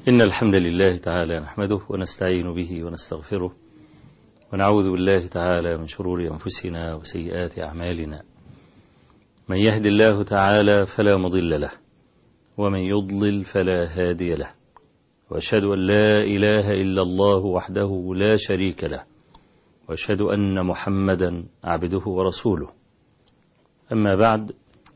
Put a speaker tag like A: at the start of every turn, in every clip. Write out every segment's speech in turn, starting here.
A: إن الحمد لله تعالى نحمده ونستعين به ونستغفره ونعوذ بالله تعالى من شرور أنفسنا وسيئات أعمالنا من يهد الله تعالى فلا مضل له ومن يضلل فلا هادي له وأشهد أن لا إله إلا الله وحده لا شريك له وأشهد أن محمدا عبده ورسوله أما بعد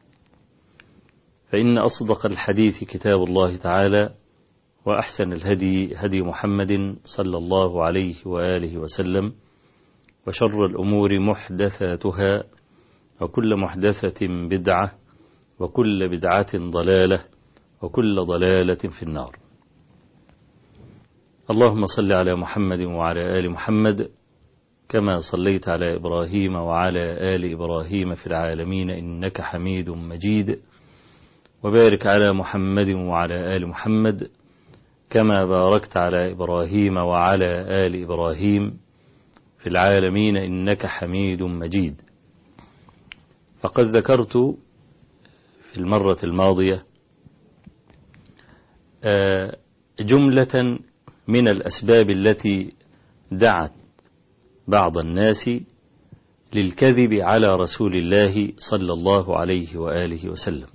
A: فإن أصدق الحديث كتاب الله تعالى وأحسن الهدي هدي محمد صلى الله عليه وآله وسلم وشر الأمور محدثاتها وكل محدثة بدعة وكل بدعة ضلالة وكل ضلالة في النار اللهم صل على محمد وعلى آل محمد كما صليت على إبراهيم وعلى آل إبراهيم في العالمين إنك حميد مجيد وبارك على محمد وعلى آل محمد كما باركت على إبراهيم وعلى آل إبراهيم في العالمين إنك حميد مجيد فقد ذكرت في المرة الماضية جملة من الأسباب التي دعت بعض الناس للكذب على رسول الله صلى الله عليه وآله وسلم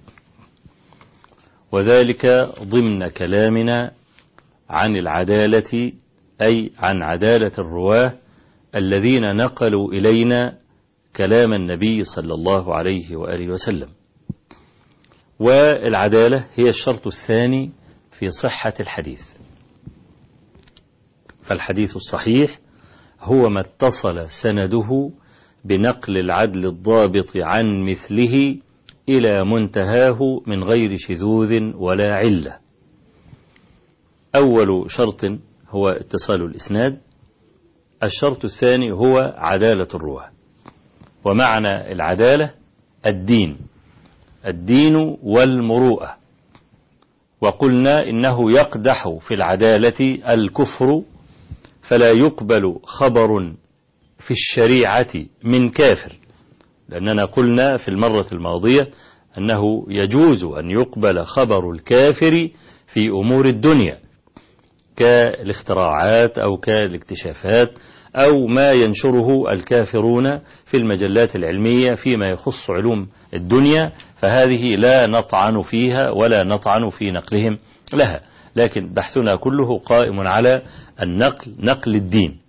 A: وذلك ضمن كلامنا عن العدالة أي عن عدالة الرواه الذين نقلوا إلينا كلام النبي صلى الله عليه وآله وسلم والعدالة هي الشرط الثاني في صحة الحديث فالحديث الصحيح هو ما اتصل سنده بنقل العدل الضابط عن مثله إلى منتهاه من غير شذوذ ولا علة أول شرط هو اتصال الإسناد الشرط الثاني هو عدالة الرواه ومعنى العدالة الدين الدين والمروءة وقلنا إنه يقدح في العدالة الكفر فلا يقبل خبر في الشريعة من كافر لأننا قلنا في المرة الماضية أنه يجوز أن يقبل خبر الكافر في أمور الدنيا كالاختراعات أو كالاكتشافات أو ما ينشره الكافرون في المجلات العلمية فيما يخص علوم الدنيا فهذه لا نطعن فيها ولا نطعن في نقلهم لها لكن بحثنا كله قائم على النقل نقل الدين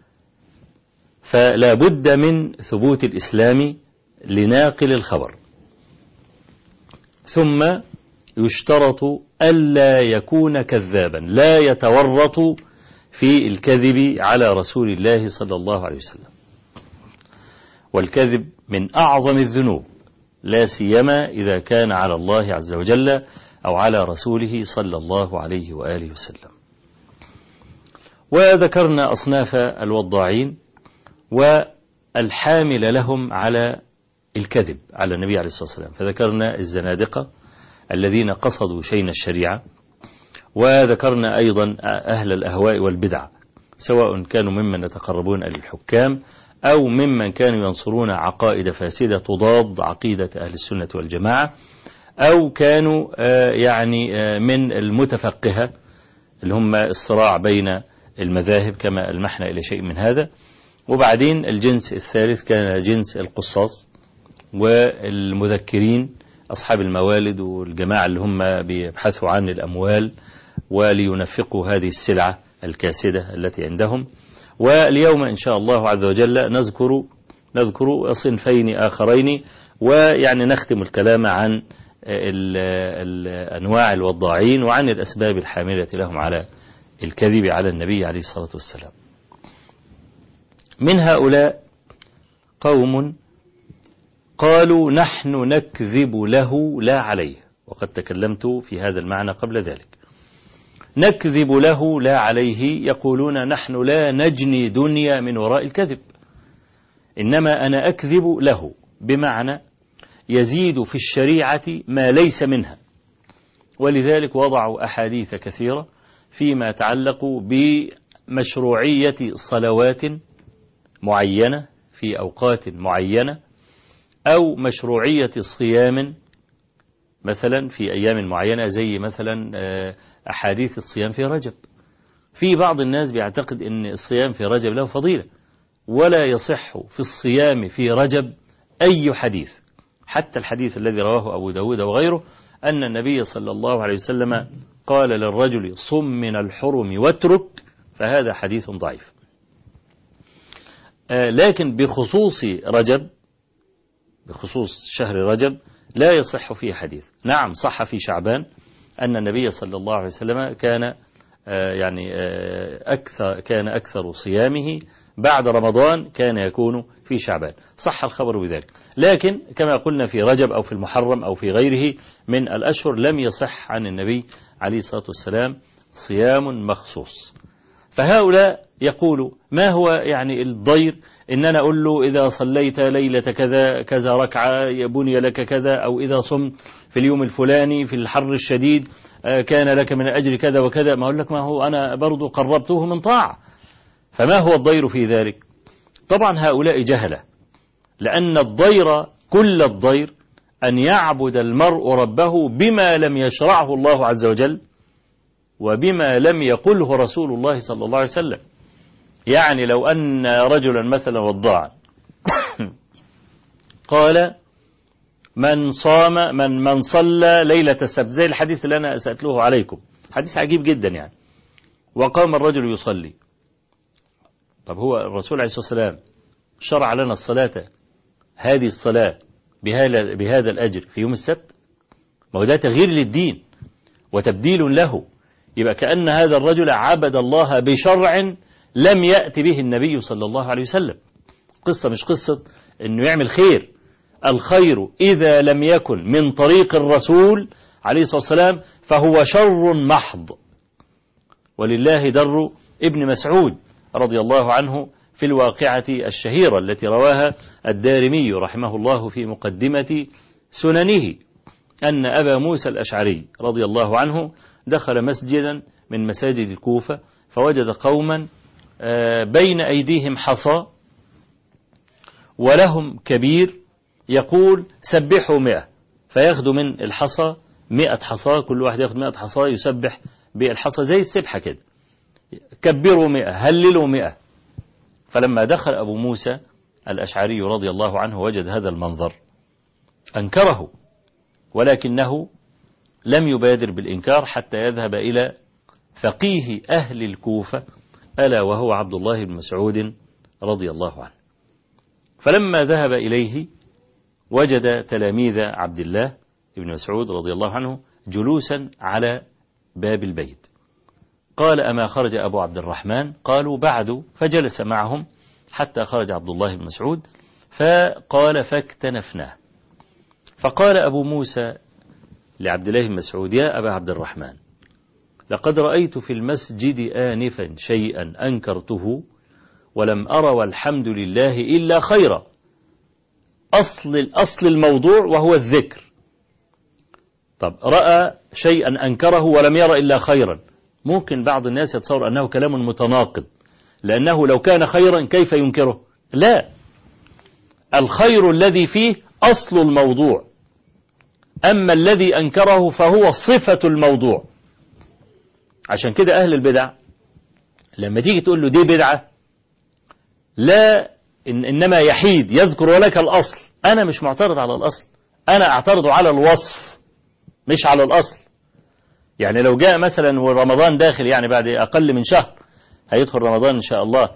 A: فلا بد من ثبوت الإسلام لناقل الخبر ثم يشترط ألا يكون كذابا لا يتورط في الكذب على رسول الله صلى الله عليه وسلم والكذب من أعظم الذنوب لا سيما إذا كان على الله عز وجل أو على رسوله صلى الله عليه وآله وسلم وذكرنا أصناف الوضاعين والحامل لهم على الكذب على النبي عليه الصلاة والسلام فذكرنا الزنادقة الذين قصدوا شين الشريعة وذكرنا أيضا أهل الأهواء والبدع سواء كانوا ممن يتقربون إلى الحكام أو ممن كانوا ينصرون عقائد فاسدة تضاد عقيدة أهل السنة والجماعة أو كانوا يعني من المتفقهة اللي هم الصراع بين المذاهب كما ألمحنا إلى شيء من هذا وبعدين الجنس الثالث كان جنس القصاص والمذكرين أصحاب الموالد والجماعة اللي هم بيبحثوا عن الأموال ولينفقوا هذه السلعة الكاسدة التي عندهم واليوم إن شاء الله عز وجل نذكر نذكر صنفين آخرين ويعني نختم الكلام عن أنواع الوضاعين وعن الأسباب الحاملة لهم على الكذب على النبي عليه الصلاة والسلام من هؤلاء قوم قالوا نحن نكذب له لا عليه وقد تكلمت في هذا المعنى قبل ذلك نكذب له لا عليه يقولون نحن لا نجني دنيا من وراء الكذب إنما أنا أكذب له بمعنى يزيد في الشريعة ما ليس منها ولذلك وضعوا أحاديث كثيرة فيما يتعلق بمشروعية صلوات معينة في أوقات معينة أو مشروعية صيام مثلا في أيام معينة زي مثلا أحاديث الصيام في رجب في بعض الناس بيعتقد أن الصيام في رجب له فضيلة ولا يصح في الصيام في رجب أي حديث حتى الحديث الذي رواه أبو داود وغيره أن النبي صلى الله عليه وسلم قال للرجل صم من الحرم واترك فهذا حديث ضعيف لكن بخصوص رجب بخصوص شهر رجب لا يصح فيه حديث نعم صح في شعبان أن النبي صلى الله عليه وسلم كان يعني أكثر كان أكثر صيامه بعد رمضان كان يكون في شعبان صح الخبر بذلك لكن كما قلنا في رجب أو في المحرم أو في غيره من الأشهر لم يصح عن النبي عليه الصلاة والسلام صيام مخصوص فهؤلاء يقولوا ما هو يعني الضير إن أنا أقول له إذا صليت ليلة كذا كذا ركعة بني لك كذا أو إذا صمت في اليوم الفلاني في الحر الشديد كان لك من أجر كذا وكذا ما أقول لك ما هو أنا برضو قربته من طاعة فما هو الضير في ذلك طبعا هؤلاء جهلة لأن الضير كل الضير أن يعبد المرء ربه بما لم يشرعه الله عز وجل وبما لم يقله رسول الله صلى الله عليه وسلم يعني لو أن رجلا مثلا وضاعا قال من صام من من صلى ليلة السبت زي الحديث اللي أنا سأتلوه عليكم حديث عجيب جدا يعني وقام الرجل يصلي طب هو الرسول عليه الصلاة والسلام شرع لنا الصلاة هذه الصلاة بهذا بهذا الأجر في يوم السبت ما هو ده تغيير للدين وتبديل له يبقى كأن هذا الرجل عبد الله بشرع لم يأتي به النبي صلى الله عليه وسلم قصة مش قصة أنه يعمل خير الخير إذا لم يكن من طريق الرسول عليه الصلاة والسلام فهو شر محض ولله در ابن مسعود رضي الله عنه في الواقعة الشهيرة التي رواها الدارمي رحمه الله في مقدمة سننه أن أبا موسى الأشعري رضي الله عنه دخل مسجدا من مساجد الكوفة فوجد قوما بين أيديهم حصى ولهم كبير يقول سبحوا مئة فياخدوا من الحصى مئة حصى كل واحد ياخد مئة حصى يسبح بالحصى زي السبحة كده كبروا مئة هللوا مئة فلما دخل أبو موسى الأشعري رضي الله عنه وجد هذا المنظر أنكره ولكنه لم يبادر بالإنكار حتى يذهب إلى فقيه أهل الكوفة ألا وهو عبد الله بن مسعود رضي الله عنه فلما ذهب إليه وجد تلاميذ عبد الله بن مسعود رضي الله عنه جلوسا على باب البيت قال أما خرج أبو عبد الرحمن قالوا بعد فجلس معهم حتى خرج عبد الله بن مسعود فقال فاكتنفناه فقال أبو موسى لعبد الله بن مسعود يا أبا عبد الرحمن لقد رأيت في المسجد آنفا شيئا أنكرته ولم أر والحمد لله إلا خيرا أصل الأصل الموضوع وهو الذكر طب رأى شيئا أنكره ولم ير إلا خيرا ممكن بعض الناس يتصور أنه كلام متناقض لأنه لو كان خيرا كيف ينكره لا الخير الذي فيه أصل الموضوع أما الذي أنكره فهو صفة الموضوع عشان كده أهل البدع لما تيجي تقول له دي بدعة لا إن إنما يحيد يذكر لك الأصل أنا مش معترض على الأصل أنا أعترض على الوصف مش على الأصل يعني لو جاء مثلا ورمضان داخل يعني بعد أقل من شهر هيدخل رمضان إن شاء الله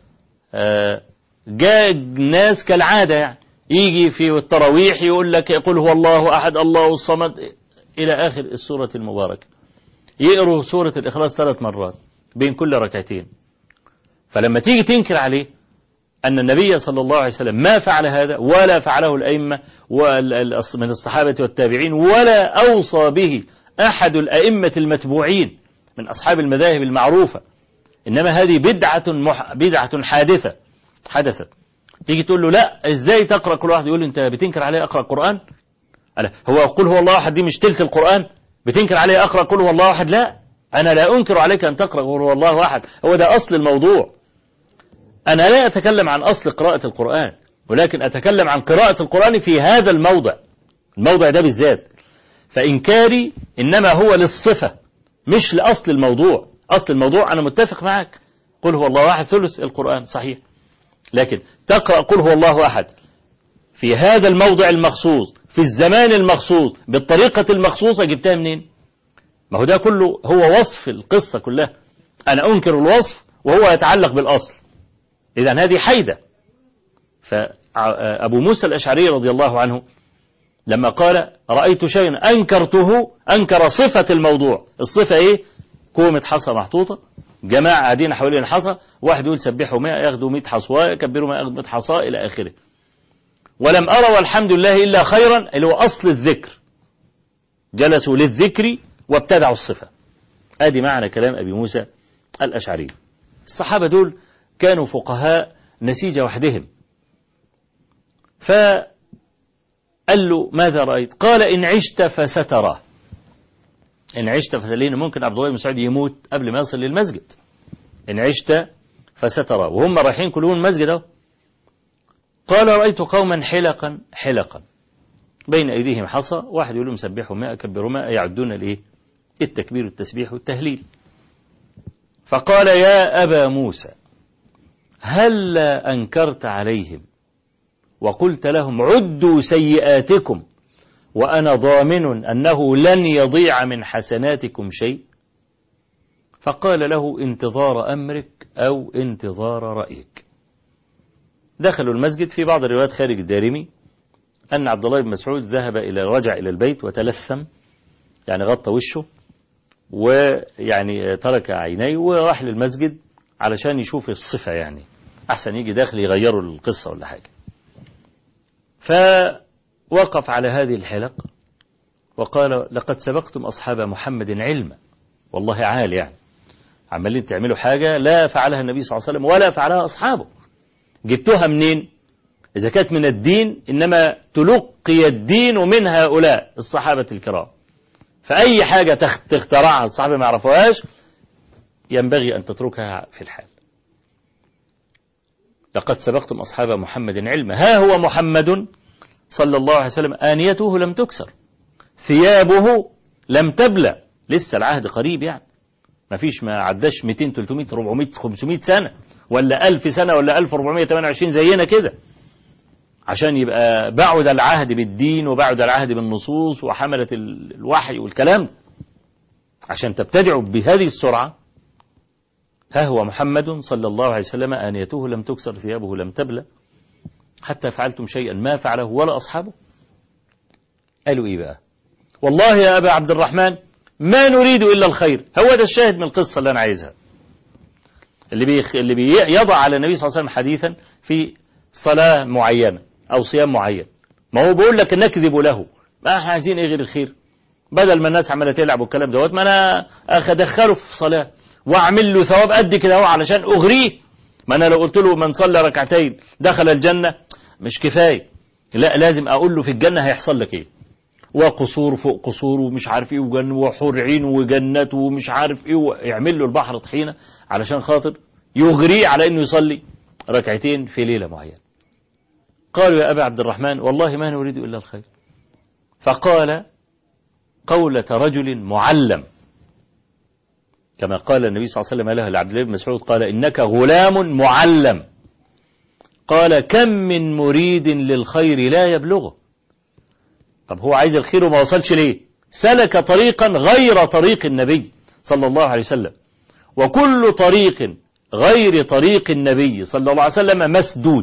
A: جاء ناس كالعادة يعني يجي في التراويح يقول لك يقول هو الله أحد الله الصمد إلى آخر السورة المباركة يقروا سورة الإخلاص ثلاث مرات بين كل ركعتين فلما تيجي تنكر عليه أن النبي صلى الله عليه وسلم ما فعل هذا ولا فعله الأئمة من الصحابة والتابعين ولا أوصى به أحد الأئمة المتبوعين من أصحاب المذاهب المعروفة إنما هذه بدعة مح... بدعة حادثة حدثت تيجي تقول له لا ازاي تقرأ كل واحد يقول انت بتنكر عليه اقرأ القرآن ألا هو قل هو الله احد دي مش تلك القرآن بتنكر عليه اقرأ قل هو الله احد لا انا لا انكر عليك ان تقرأ قل هو الله احد هو ده اصل الموضوع انا لا اتكلم عن اصل قراءة القرآن ولكن اتكلم عن قراءة القرآن في هذا الموضع الموضع ده بالذات فإنكاري إنما هو للصفة مش لأصل الموضوع أصل الموضوع أنا متفق معك قل هو الله أحد ثلث القرآن صحيح لكن تقرأ قل هو الله أحد في هذا الموضع المخصوص في الزمان المخصوص بالطريقة المخصوصة جبتها منين ما هو ده كله هو وصف القصة كلها أنا أنكر الوصف وهو يتعلق بالأصل إذا هذه حيدة فأبو موسى الأشعري رضي الله عنه لما قال رأيت شيئا أنكرته أنكر صفة الموضوع الصفة إيه كومة حصى محطوطة جماعة قاعدين حوالين الحصى واحد يقول سبحوا 100 ياخدوا 100 حصوى يكبروا 100 حصى إلى آخره ولم أرى والحمد لله إلا خيرا اللي هو أصل الذكر جلسوا للذكر وابتدعوا الصفة ادي معنى كلام أبي موسى الأشعري الصحابة دول كانوا فقهاء نسيج وحدهم فقال له ماذا رأيت قال إن عشت فستراه إن عشت فسلين ممكن عبد الله بن مسعود يموت قبل ما يصل للمسجد إن عشت فستراه وهم رايحين كلهم المسجد اهو قال رأيت قوما حلقا حلقا بين أيديهم حصى واحد يقول لهم سبحوا ماء كبروا ماء يعدون الإيه التكبير والتسبيح والتهليل فقال يا أبا موسى هل أنكرت عليهم وقلت لهم عدوا سيئاتكم وأنا ضامن أنه لن يضيع من حسناتكم شيء فقال له انتظار أمرك أو انتظار رأيك دخلوا المسجد في بعض الروايات خارج الدارمي أن عبد الله بن مسعود ذهب إلى رجع إلى البيت وتلثم يعني غطى وشه ويعني ترك عينيه وراح للمسجد علشان يشوف الصفة يعني أحسن يجي داخل يغيروا القصة ولا حاجة فوقف على هذه الحلق وقال لقد سبقتم أصحاب محمد علما والله عال يعني عمالين تعملوا حاجة لا فعلها النبي صلى الله عليه وسلم ولا فعلها أصحابه جبتوها منين إذا كانت من الدين إنما تلقي الدين من هؤلاء الصحابة الكرام فأي حاجة تخترعها الصحابة ما يعرفوهاش ينبغي أن تتركها في الحال لقد سبقتم أصحاب محمد علما ها هو محمد صلى الله عليه وسلم آنيته لم تكسر ثيابه لم تبلى لسه العهد قريب يعني ما فيش ما عداش 200 300 400 500 سنة ولا 1000 سنة ولا 1428 زينا كده عشان يبقى بعد العهد بالدين وبعد العهد بالنصوص وحملة الوحي والكلام ده عشان تبتدعوا بهذه السرعة ها هو محمد صلى الله عليه وسلم آنيته لم تكسر ثيابه لم تبلى حتى فعلتم شيئا ما فعله ولا أصحابه قالوا إيه بقى والله يا أبا عبد الرحمن ما نريد إلا الخير هو ده الشاهد من القصة اللي أنا عايزها اللي بيخ... اللي بيضع على النبي صلى الله عليه وسلم حديثا في صلاة معينة أو صيام معين ما هو بيقول لك نكذب له ما احنا عايزين ايه غير الخير بدل ما الناس عماله تلعب والكلام دوت ما انا ادخله في صلاه واعمل له ثواب قد كده اهو علشان اغريه ما انا لو قلت له من صلى ركعتين دخل الجنه مش كفايه لا لازم اقول له في الجنه هيحصل لك ايه وقصور فوق قصور ومش عارف ايه وجن وحور عين وجنات ومش عارف ايه ويعمل له البحر طحينه علشان خاطر يغريه على انه يصلي ركعتين في ليله معينه قالوا يا أبا عبد الرحمن والله ما نريد إلا الخير فقال قولة رجل معلم كما قال النبي صلى الله عليه وسلم له لعبد الله بن مسعود قال إنك غلام معلم قال كم من مريد للخير لا يبلغه طب هو عايز الخير وما وصلش ليه سلك طريقا غير طريق النبي صلى الله عليه وسلم وكل طريق غير طريق النبي صلى الله عليه وسلم مسدود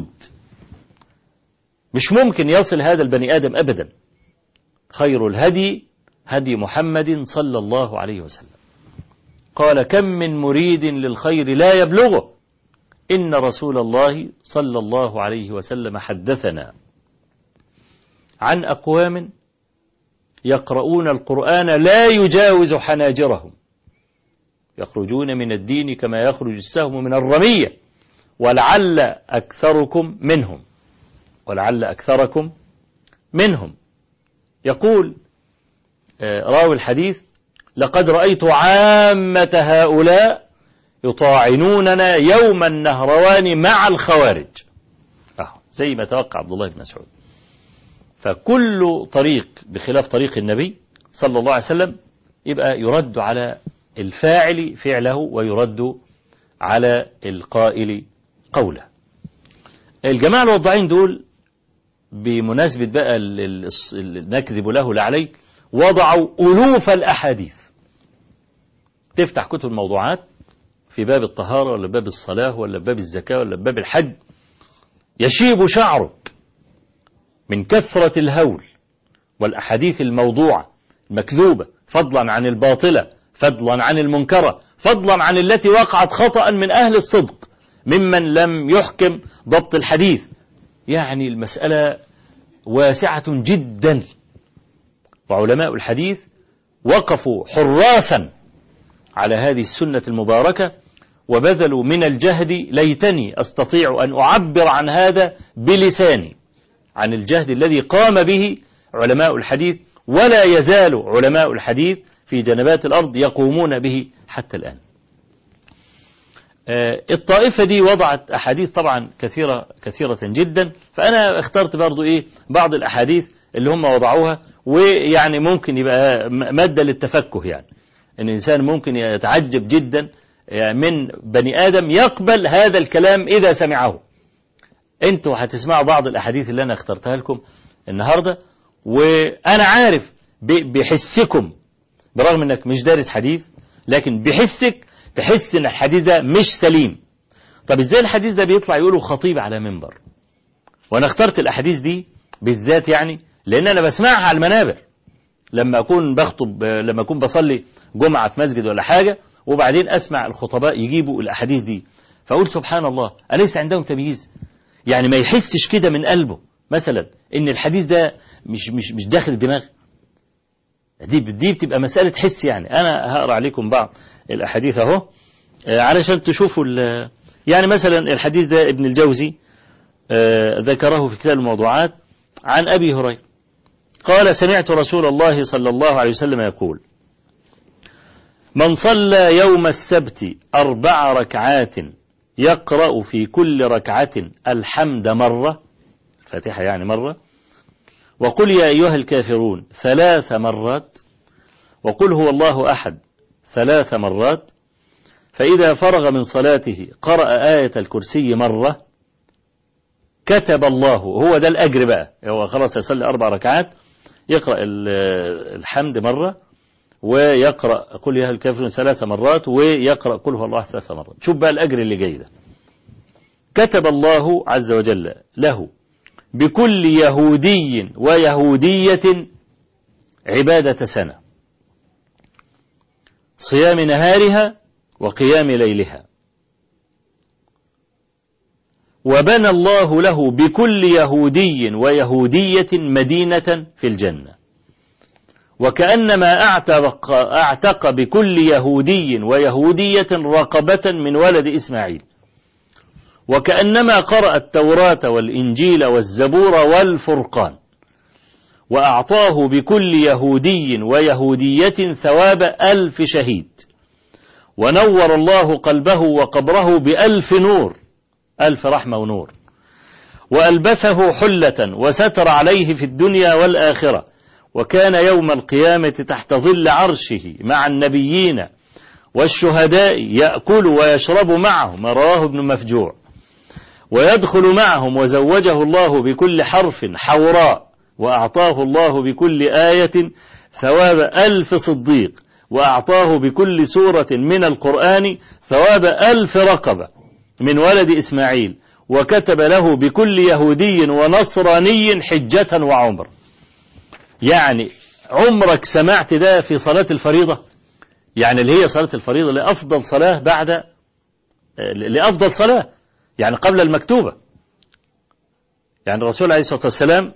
A: مش ممكن يصل هذا البني آدم أبدا خير الهدي هدي محمد صلى الله عليه وسلم قال كم من مريد للخير لا يبلغه إن رسول الله صلى الله عليه وسلم حدثنا عن أقوام يقرؤون القرآن لا يجاوز حناجرهم يخرجون من الدين كما يخرج السهم من الرمية ولعل أكثركم منهم ولعل أكثركم منهم يقول راوي الحديث لقد رأيت عامة هؤلاء يطاعنوننا يوم النهروان مع الخوارج أه زي ما توقع عبد الله بن مسعود فكل طريق بخلاف طريق النبي صلى الله عليه وسلم يبقى يرد على الفاعل فعله ويرد على القائل قوله الجماعة الوضعين دول بمناسبة بقى نكذب له لعلي وضعوا ألوف الأحاديث تفتح كتب الموضوعات في باب الطهارة ولا باب الصلاة ولا باب الزكاة ولا باب الحج يشيب شعرك من كثرة الهول والأحاديث الموضوعة المكذوبة فضلا عن الباطلة فضلا عن المنكرة فضلا عن التي وقعت خطأ من أهل الصدق ممن لم يحكم ضبط الحديث يعني المسألة واسعة جدا وعلماء الحديث وقفوا حراسا على هذه السنة المباركة وبذلوا من الجهد ليتني أستطيع أن أعبر عن هذا بلساني عن الجهد الذي قام به علماء الحديث ولا يزال علماء الحديث في جنبات الأرض يقومون به حتى الآن الطائفة دي وضعت أحاديث طبعا كثيرة كثيرة جدا فأنا اخترت برضو إيه بعض الأحاديث اللي هم وضعوها ويعني ممكن يبقى مادة للتفكه يعني أن الإنسان ممكن يتعجب جدا من بني آدم يقبل هذا الكلام إذا سمعه أنتوا هتسمعوا بعض الأحاديث اللي أنا اخترتها لكم النهاردة وأنا عارف بحسكم برغم أنك مش دارس حديث لكن بحسك تحس أن الحديث ده مش سليم طب إزاي الحديث ده بيطلع يقوله خطيب على منبر وأنا اخترت الأحاديث دي بالذات يعني لأن أنا بسمعها على المنابر لما أكون بخطب لما أكون بصلي جمعة في مسجد ولا حاجة وبعدين أسمع الخطباء يجيبوا الأحاديث دي فأقول سبحان الله أليس عندهم تمييز يعني ما يحسش كده من قلبه مثلا إن الحديث ده مش مش مش داخل الدماغ دي دي بتبقى مسألة حس يعني أنا هقرأ عليكم بعض الأحاديث أهو علشان تشوفوا يعني مثلا الحديث ده ابن الجوزي ذكره في كتاب الموضوعات عن أبي هريرة قال سمعت رسول الله صلى الله عليه وسلم يقول من صلى يوم السبت أربع ركعات يقرأ في كل ركعة الحمد مرة الفاتحة يعني مرة وقل يا أيها الكافرون ثلاث مرات وقل هو الله أحد ثلاث مرات فإذا فرغ من صلاته قرأ آية الكرسي مرة كتب الله هو ده الأجر بقى هو خلاص يصلي أربع ركعات يقرأ الحمد مرة ويقرأ قل يا الكافرون ثلاث مرات ويقرأ قل هو الله ثلاث مرات شوف بقى الأجر اللي جاي ده كتب الله عز وجل له بكل يهودي ويهودية عبادة سنة صيام نهارها وقيام ليلها وبنى الله له بكل يهودي ويهودية مدينة في الجنة وكأنما أعتق, أعتق بكل يهودي ويهودية رقبة من ولد إسماعيل وكأنما قرأ التوراة والإنجيل والزبور والفرقان وأعطاه بكل يهودي ويهودية ثواب ألف شهيد ونور الله قلبه وقبره بألف نور ألف رحمة ونور وألبسه حلة وستر عليه في الدنيا والآخرة وكان يوم القيامة تحت ظل عرشه مع النبيين والشهداء يأكل ويشرب معهم رواه ابن مفجوع ويدخل معهم وزوجه الله بكل حرف حوراء وأعطاه الله بكل آية ثواب ألف صديق وأعطاه بكل سورة من القرآن ثواب ألف رقبة من ولد إسماعيل وكتب له بكل يهودي ونصراني حجة وعمر يعني عمرك سمعت ده في صلاة الفريضة يعني اللي هي صلاة الفريضة لأفضل صلاة بعد لأفضل صلاة يعني قبل المكتوبة يعني الرسول عليه الصلاة والسلام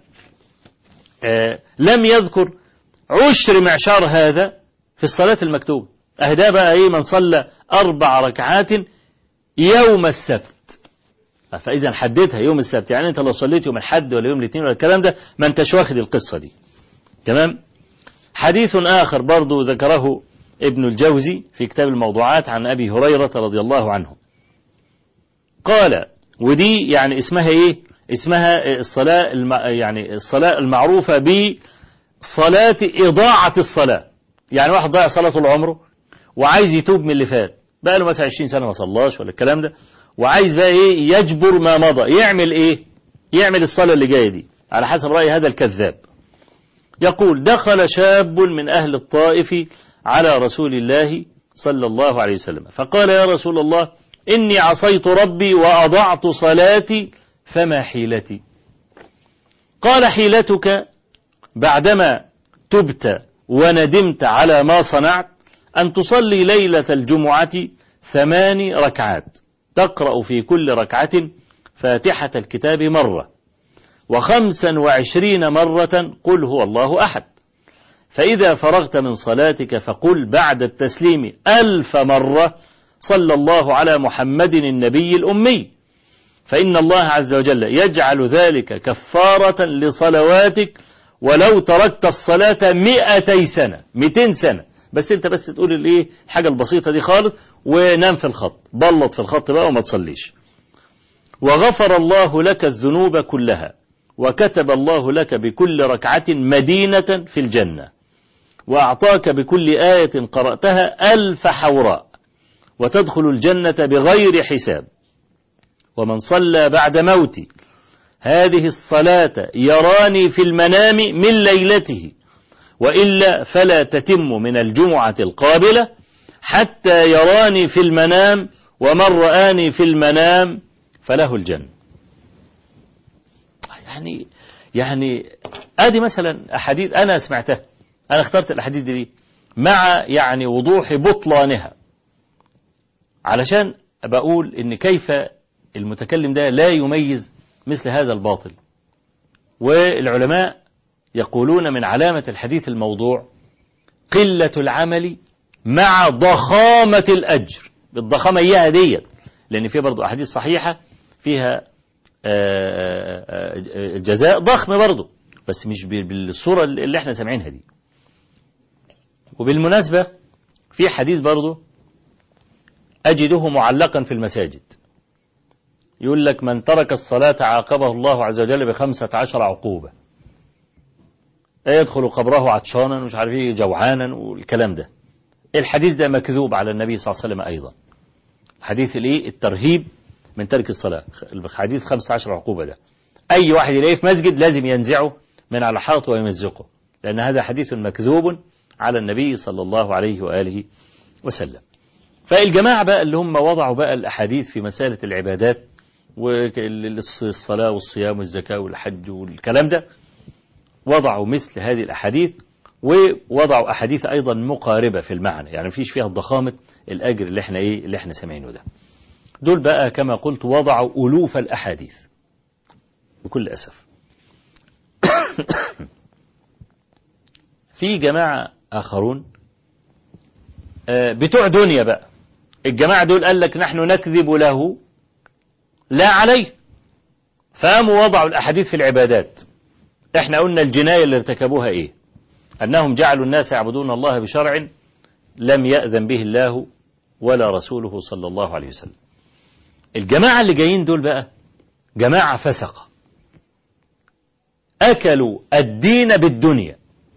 A: لم يذكر عشر معشار هذا في الصلاة المكتوبة أهدا بقى إيه من صلى أربع ركعات يوم السبت فإذا حددها يوم السبت يعني أنت لو صليت يوم الحد ولا يوم الاثنين ولا الكلام ده ما أنتش واخد القصة دي تمام حديث آخر برضو ذكره ابن الجوزي في كتاب الموضوعات عن أبي هريرة رضي الله عنه قال ودي يعني اسمها ايه اسمها الصلاة الم... يعني الصلاة المعروفة ب صلاة إضاعة الصلاة يعني واحد ضيع صلاة طول عمره وعايز يتوب من اللي فات بقى له مثلا 20 سنة ما صلاش ولا الكلام ده وعايز بقى ايه يجبر ما مضى يعمل ايه يعمل الصلاة اللي جاية دي على حسب رأي هذا الكذاب يقول دخل شاب من أهل الطائف على رسول الله صلى الله عليه وسلم فقال يا رسول الله إني عصيت ربي وأضعت صلاتي فما حيلتي قال حيلتك بعدما تبت وندمت على ما صنعت أن تصلي ليلة الجمعة ثمان ركعات تقرأ في كل ركعة فاتحة الكتاب مرة وخمسا وعشرين مرة قل هو الله أحد فإذا فرغت من صلاتك فقل بعد التسليم ألف مرة صلى الله على محمد النبي الأمي فإن الله عز وجل يجعل ذلك كفارة لصلواتك ولو تركت الصلاة مئتي سنة مئتين سنة بس انت بس تقول الايه الحاجة البسيطة دي خالص ونام في الخط بلط في الخط بقى وما تصليش وغفر الله لك الذنوب كلها وكتب الله لك بكل ركعة مدينة في الجنة وأعطاك بكل آية قرأتها ألف حوراء وتدخل الجنة بغير حساب ومن صلى بعد موتي هذه الصلاة يراني في المنام من ليلته وإلا فلا تتم من الجمعة القابلة حتى يراني في المنام ومن رآني في المنام فله الجنة يعني يعني ادي مثلا احاديث انا سمعتها انا اخترت الاحاديث دي مع يعني وضوح بطلانها علشان بقول ان كيف المتكلم ده لا يميز مثل هذا الباطل والعلماء يقولون من علامة الحديث الموضوع قلة العمل مع ضخامة الأجر بالضخامة إياها ديت لأن في برضو أحاديث صحيحة فيها جزاء ضخم برضه بس مش بالصورة اللي احنا سامعينها دي وبالمناسبة في حديث برضه أجده معلقا في المساجد يقول لك من ترك الصلاة عاقبه الله عز وجل بخمسة عشر عقوبة يدخل قبره عطشانا ومش عارف ايه جوعانا والكلام ده الحديث ده مكذوب على النبي صلى الله عليه وسلم أيضا حديث الايه الترهيب من ترك الصلاة الحديث 15 عقوبة ده أي واحد يلاقيه في مسجد لازم ينزعه من على حائط ويمزقه لأن هذا حديث مكذوب على النبي صلى الله عليه وآله وسلم فالجماعة بقى اللي هم وضعوا بقى الأحاديث في مسألة العبادات والصلاة والصيام والزكاة والحج والكلام ده وضعوا مثل هذه الأحاديث ووضعوا أحاديث أيضا مقاربة في المعنى يعني مفيش فيها ضخامة الأجر اللي احنا إيه اللي احنا سامعينه ده دول بقى كما قلت وضعوا ألوف الأحاديث بكل أسف في جماعة آخرون بتوع دنيا بقى الجماعة دول قال لك نحن نكذب له لا عليه فقاموا وضعوا الأحاديث في العبادات احنا قلنا الجناية اللي ارتكبوها ايه أنهم جعلوا الناس يعبدون الله بشرع لم يأذن به الله ولا رسوله صلى الله عليه وسلم الجماعة اللي جايين دول بقى جماعة فسقة أكلوا الدين بالدنيا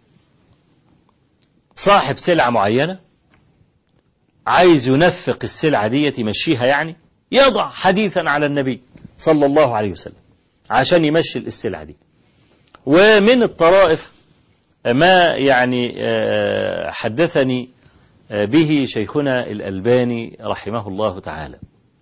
A: صاحب سلعة معينة عايز ينفق السلعة دي يمشيها يعني يضع حديثا على النبي صلى الله عليه وسلم عشان يمشي السلعة دي ومن الطرائف ما يعني حدثني به شيخنا الألباني رحمه الله تعالى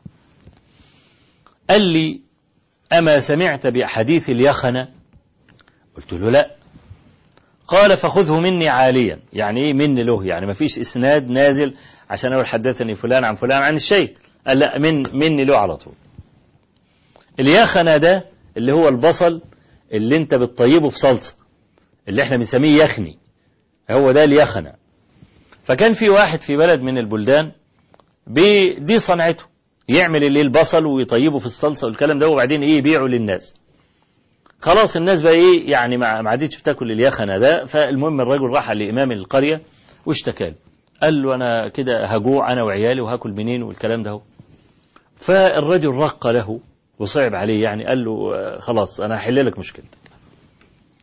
A: قال لي أما سمعت بحديث اليخنة قلت له لا قال فخذه مني عاليا يعني ايه مني له يعني ما فيش اسناد نازل عشان اقول حدثني فلان عن فلان عن الشيخ قال لا من مني له على طول اليخنة ده اللي هو البصل اللي انت بتطيبه في صلصة اللي احنا بنسميه يخني هو ده اليخنة فكان في واحد في بلد من البلدان دي صنعته يعمل اللي البصل ويطيبه في الصلصة والكلام ده وبعدين ايه يبيعه للناس خلاص الناس بقى ايه يعني ما عادتش بتاكل اليخنة ده فالمهم الرجل راح لإمام القرية واشتكى له قال له أنا كده هجوع أنا وعيالي وهاكل منين والكلام ده فالرجل رق له وصعب عليه يعني قال له خلاص أنا هحل لك مشكلتك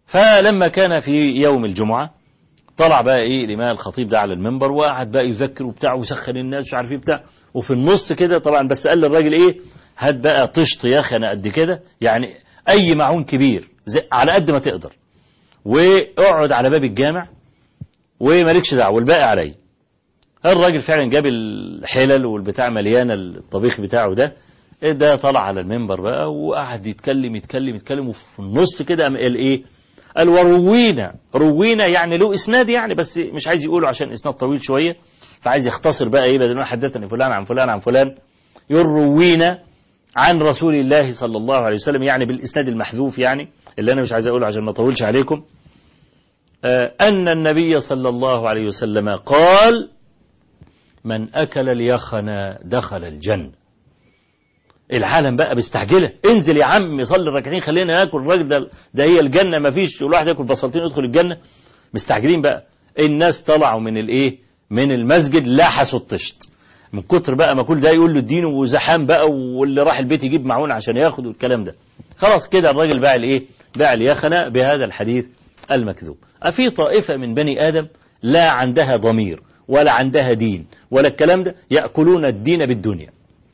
A: فلما كان في يوم الجمعة طلع بقى ايه الامام الخطيب ده على المنبر وقعد بقى يذكر وبتاع ويسخن الناس مش عارف ايه بتاع وفي النص كده طبعا بس قال للراجل ايه هات بقى طشط يخنة قد كده يعني اي معون كبير زي على قد ما تقدر واقعد على باب الجامع ومالكش دعوه والباقي عليا الراجل فعلا جاب الحلل والبتاع مليانه الطبيخ بتاعه ده ده طلع على المنبر بقى وقعد يتكلم يتكلم يتكلم وفي النص كده قام قال ايه قال وروينا روينا يعني له اسناد يعني بس مش عايز يقوله عشان اسناد طويل شويه فعايز يختصر بقى ايه بدل ما حدثني فلان عن فلان عن فلان يقول روينا عن رسول الله صلى الله عليه وسلم يعني بالاسناد المحذوف يعني اللي انا مش عايز اقوله عشان ما اطولش عليكم آه ان النبي صلى الله عليه وسلم قال من اكل اليخن دخل الجنه العالم بقى مستعجله انزل يا عم صلي الركعتين خلينا ناكل الراجل ده ده هي الجنه ما فيش الواحد ياكل بصلتين يدخل الجنه مستعجلين بقى الناس طلعوا من الايه من المسجد لاحسوا الطشت من كتر بقى ما كل ده يقول له الدين وزحام بقى واللي راح البيت يجيب معون عشان ياخد والكلام ده خلاص كده الراجل باع الايه باع اليخنه بهذا الحديث المكذوب أفي طائفة من بني آدم لا عندها ضمير ولا عندها دين ولا الكلام ده يأكلون الدين بالدنيا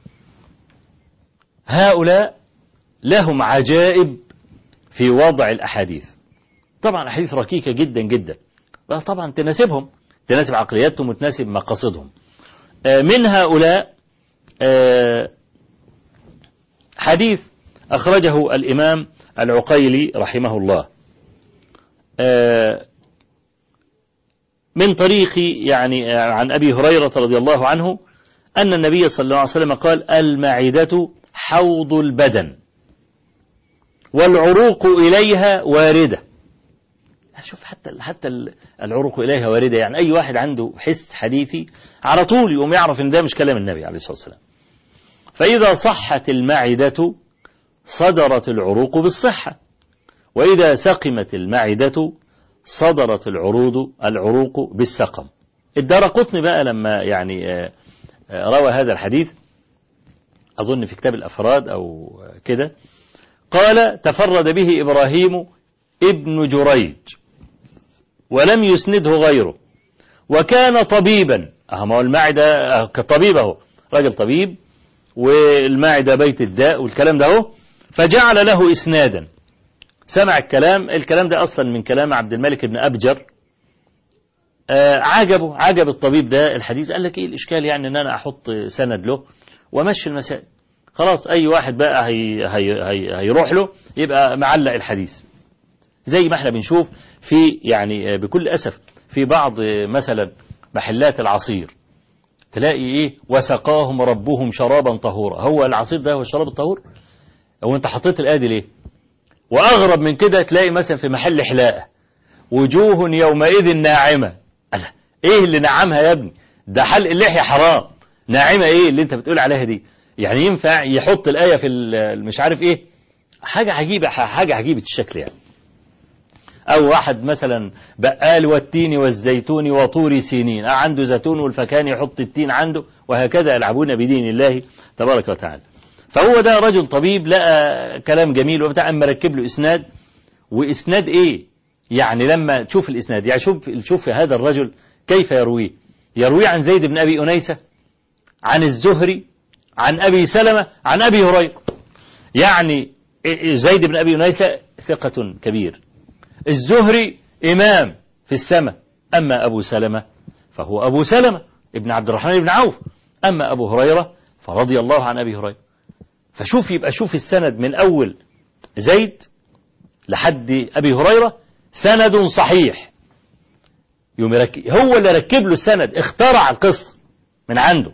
A: هؤلاء لهم عجائب في وضع الأحاديث طبعا أحاديث ركيكة جدا جدا طبعا تناسبهم تناسب عقلياتهم وتناسب مقاصدهم من هؤلاء حديث أخرجه الإمام العقيلي رحمه الله من طريق يعني عن أبي هريرة رضي الله عنه أن النبي صلى الله عليه وسلم قال المعدة حوض البدن والعروق إليها واردة شوف حتى حتى العروق إليها واردة يعني أي واحد عنده حس حديثي على طول يقوم يعرف إن ده مش كلام النبي عليه الصلاة والسلام فإذا صحت المعدة صدرت العروق بالصحة وإذا سقمت المعدة صدرت العروض العروق بالسقم الدار قطني بقى لما يعني روى هذا الحديث أظن في كتاب الأفراد أو كده قال تفرد به إبراهيم ابن جريج ولم يسنده غيره وكان طبيبا أهم هو المعدة كطبيب أهو راجل طبيب والمعدة بيت الداء والكلام ده أهو فجعل له إسنادا سمع الكلام الكلام ده أصلا من كلام عبد الملك بن أبجر آه عجبه عجب الطبيب ده الحديث قال لك إيه الإشكال يعني أن أنا أحط سند له ومشي المسائل خلاص أي واحد بقى هي هي هي هيروح له يبقى معلق الحديث زي ما احنا بنشوف في يعني بكل أسف في بعض مثلا محلات العصير تلاقي ايه وسقاهم ربهم شرابا طهورا هو العصير ده هو الشراب الطهور هو انت حطيت الآية دي ليه وأغرب من كده تلاقي مثلا في محل حلاقة وجوه يومئذ ناعمة ألا إيه اللي نعمها يا ابني ده حلق اللحية حرام ناعمة إيه اللي أنت بتقول عليها دي يعني ينفع يحط الآية في مش عارف إيه حاجة عجيبة حاجة عجيبة الشكل يعني أو واحد مثلا بقال والتين والزيتون وطور سينين عنده زيتون والفكان يحط التين عنده وهكذا يلعبون بدين الله تبارك وتعالى فهو ده رجل طبيب لقى كلام جميل وبتاع اما ركب له اسناد واسناد ايه يعني لما تشوف الاسناد يعني شوف شوف هذا الرجل كيف يرويه يرويه عن زيد بن ابي انيسه عن الزهري عن ابي سلمه عن ابي هريره يعني زيد بن ابي انيسه ثقه كبير الزهري امام في السماء اما ابو سلمه فهو ابو سلمه ابن عبد الرحمن بن عوف اما ابو هريره فرضي الله عن ابي هريره فشوف يبقى شوف السند من أول زيد لحد أبي هريرة سند صحيح يوم يركب هو اللي ركب له السند اخترع القصة من عنده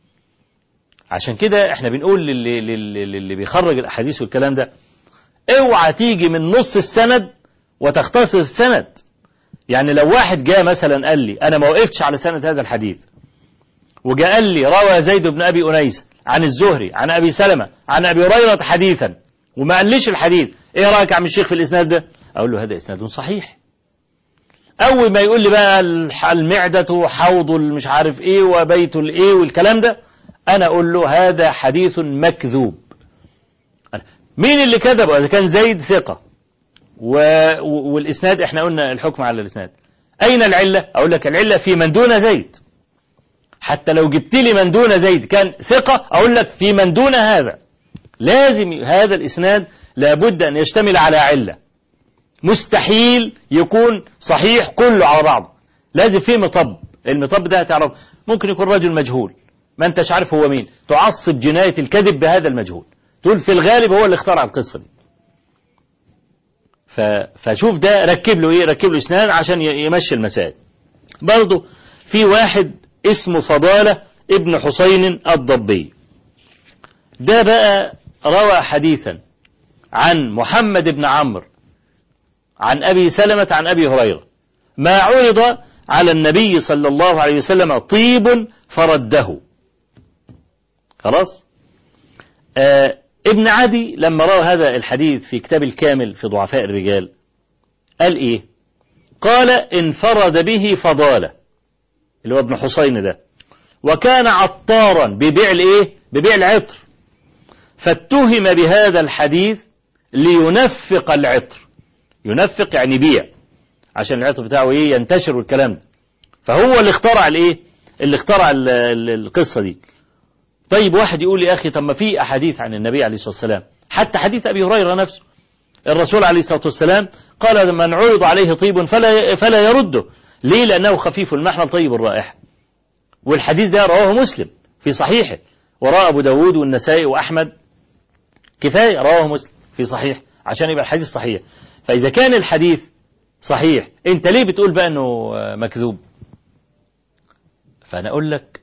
A: عشان كده احنا بنقول للي, للي, للي بيخرج الأحاديث والكلام ده اوعى تيجي من نص السند وتختصر السند يعني لو واحد جاء مثلا قال لي انا ما وقفتش على سند هذا الحديث وجاء قال لي روى زيد بن ابي انيس عن الزهري عن أبي سلمة عن أبي هريرة حديثا وما قاليش الحديث إيه رأيك يا عم الشيخ في الإسناد ده أقول له هذا إسناد صحيح أول ما يقول لي بقى المعدة حوض مش عارف إيه وبيت الإيه والكلام ده أنا أقول له هذا حديث مكذوب مين اللي كذبه إذا كان زيد ثقة و... والإسناد احنا قلنا الحكم على الإسناد أين العلة أقول لك العلة في من دون زيد حتى لو جبت لي من دون زيد كان ثقة أقول لك في من دون هذا لازم هذا الإسناد لابد أن يشتمل على علة مستحيل يكون صحيح كله على بعضه لازم فيه مطب المطب ده هتعرف ممكن يكون رجل مجهول ما انتش عارف هو مين تعصب جناية الكذب بهذا المجهول تقول في الغالب هو اللي اخترع القصة دي ف... فشوف ده ركب له ايه ركب له اسنان عشان يمشي المسائل برضه في واحد اسمه فضالة ابن حسين الضبي ده بقى روى حديثا عن محمد بن عمرو عن أبي سلمة عن أبي هريرة ما عرض على النبي صلى الله عليه وسلم طيب فرده خلاص آه ابن عدي لما روى هذا الحديث في كتاب الكامل في ضعفاء الرجال قال ايه قال انفرد به فضالة اللي هو ابن حسين ده وكان عطارا ببيع الايه ببيع العطر فاتهم بهذا الحديث لينفق العطر ينفق يعني بيع عشان العطر بتاعه ايه ينتشر والكلام ده فهو اللي اخترع الايه اللي اخترع القصة دي طيب واحد يقول لي يا أخي طب ما في أحاديث عن النبي عليه الصلاة والسلام حتى حديث أبي هريرة نفسه الرسول عليه الصلاة والسلام قال من عرض عليه طيب فلا, فلا يرده ليه لأنه خفيف المحمل طيب الرائحة والحديث ده رواه مسلم في صحيحه وراء أبو داود والنسائي وأحمد كفاية رواه مسلم في صحيح عشان يبقى الحديث صحيح فإذا كان الحديث صحيح أنت ليه بتقول بقى أنه مكذوب فأنا أقول لك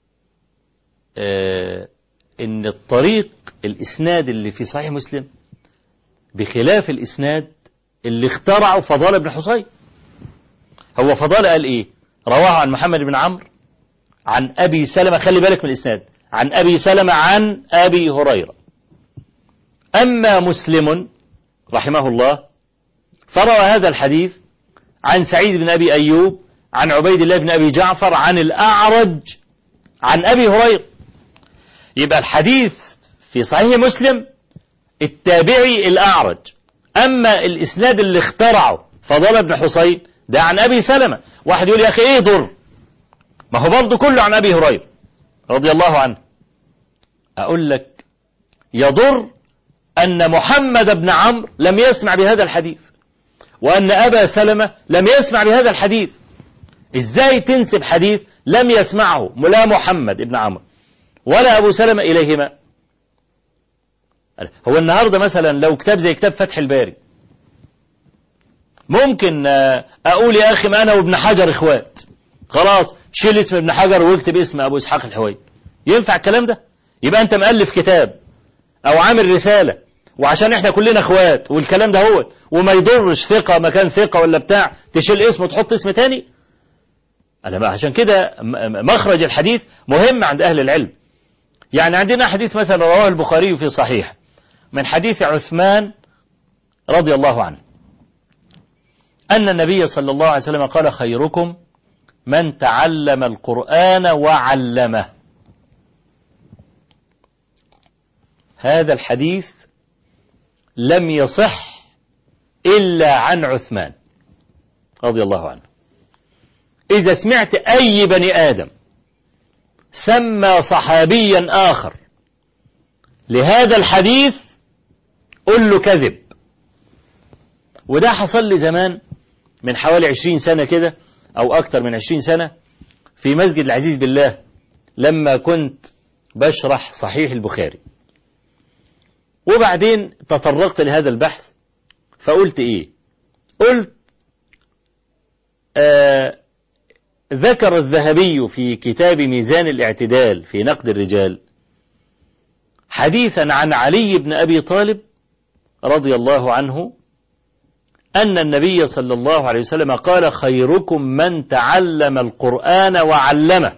A: آه ان الطريق الاسناد اللي في صحيح مسلم بخلاف الاسناد اللي اخترعه فضال بن حصين هو فضال قال ايه رواه عن محمد بن عمرو عن ابي سلمة خلي بالك من الاسناد عن ابي سلمة عن ابي هريرة اما مسلم رحمه الله فروى هذا الحديث عن سعيد بن ابي ايوب عن عبيد الله بن ابي جعفر عن الاعرج عن ابي هريره يبقى الحديث في صحيح مسلم التابعي الأعرج أما الإسناد اللي اخترعه فضل بن حسين ده عن أبي سلمة واحد يقول يا أخي إيه ضر ما هو برضه كله عن أبي هريرة رضي الله عنه أقول لك يضر أن محمد بن عمرو لم يسمع بهذا الحديث وأن أبا سلمة لم يسمع بهذا الحديث إزاي تنسب حديث لم يسمعه لا محمد بن عمرو ولا أبو سلمة إليهما هو النهاردة مثلا لو كتاب زي كتاب فتح الباري ممكن أقول يا أخي ما أنا وابن حجر إخوات خلاص شيل اسم ابن حجر واكتب اسم أبو إسحاق الحوي ينفع الكلام ده يبقى أنت مؤلف كتاب أو عامل رسالة وعشان احنا كلنا اخوات والكلام ده هو وما يضرش ثقة مكان ثقة ولا بتاع تشيل اسم وتحط اسم تاني أنا بقى عشان كده مخرج الحديث مهم عند أهل العلم يعني عندنا حديث مثلا رواه البخاري في صحيح من حديث عثمان رضي الله عنه أن النبي صلى الله عليه وسلم قال خيركم من تعلم القرآن وعلمه هذا الحديث لم يصح إلا عن عثمان رضي الله عنه إذا سمعت أي بني آدم سمى صحابيا آخر لهذا الحديث قل له كذب وده حصل لي زمان من حوالي عشرين سنة كده أو أكتر من عشرين سنة في مسجد العزيز بالله لما كنت بشرح صحيح البخاري وبعدين تطرقت لهذا البحث فقلت إيه قلت آه ذكر الذهبي في كتاب ميزان الاعتدال في نقد الرجال حديثا عن علي بن أبي طالب رضي الله عنه أن النبي صلى الله عليه وسلم قال خيركم من تعلم القرآن وعلمه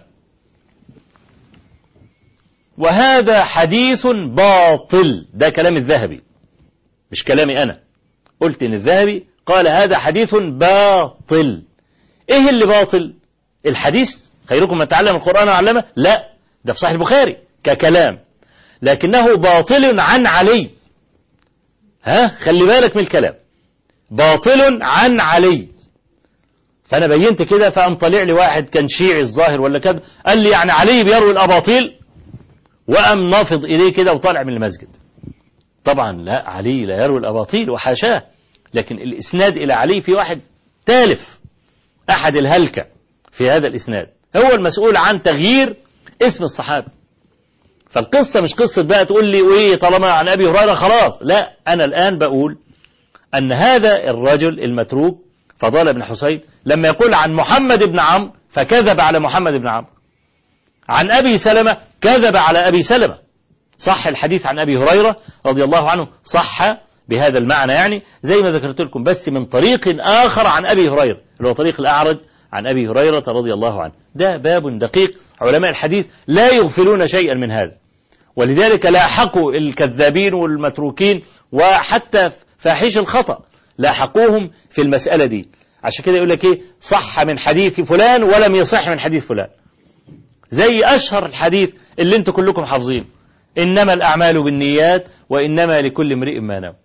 A: وهذا حديث باطل ده كلام الذهبي مش كلامي أنا قلت إن الذهبي قال هذا حديث باطل إيه اللي باطل الحديث خيركم من تعلم القرآن وعلمه لا ده في صحيح البخاري ككلام لكنه باطل عن علي ها خلي بالك من الكلام باطل عن علي فأنا بينت كده فقام طلع لي واحد كان شيعي الظاهر ولا كده قال لي يعني علي بيروي الأباطيل وقام نافض إليه كده وطالع من المسجد طبعا لا علي لا يروي الأباطيل وحاشاه لكن الإسناد إلى علي في واحد تالف أحد الهلكة في هذا الإسناد هو المسؤول عن تغيير اسم الصحابي فالقصة مش قصة بقى تقول لي وإيه طالما عن أبي هريرة خلاص لا أنا الآن بقول أن هذا الرجل المتروك فضال بن حسين لما يقول عن محمد بن عمرو فكذب على محمد بن عمرو عن أبي سلمة كذب على أبي سلمة صح الحديث عن أبي هريرة رضي الله عنه صح بهذا المعنى يعني زي ما ذكرت لكم بس من طريق آخر عن أبي هريرة اللي هو طريق الأعرج عن أبي هريرة رضي الله عنه ده باب دقيق علماء الحديث لا يغفلون شيئا من هذا ولذلك لاحقوا الكذابين والمتروكين وحتى فاحش الخطأ لاحقوهم في المسألة دي عشان كده يقول لك ايه صح من حديث فلان ولم يصح من حديث فلان زي أشهر الحديث اللي انتم كلكم حافظين إنما الأعمال بالنيات وإنما لكل امرئ ما نوى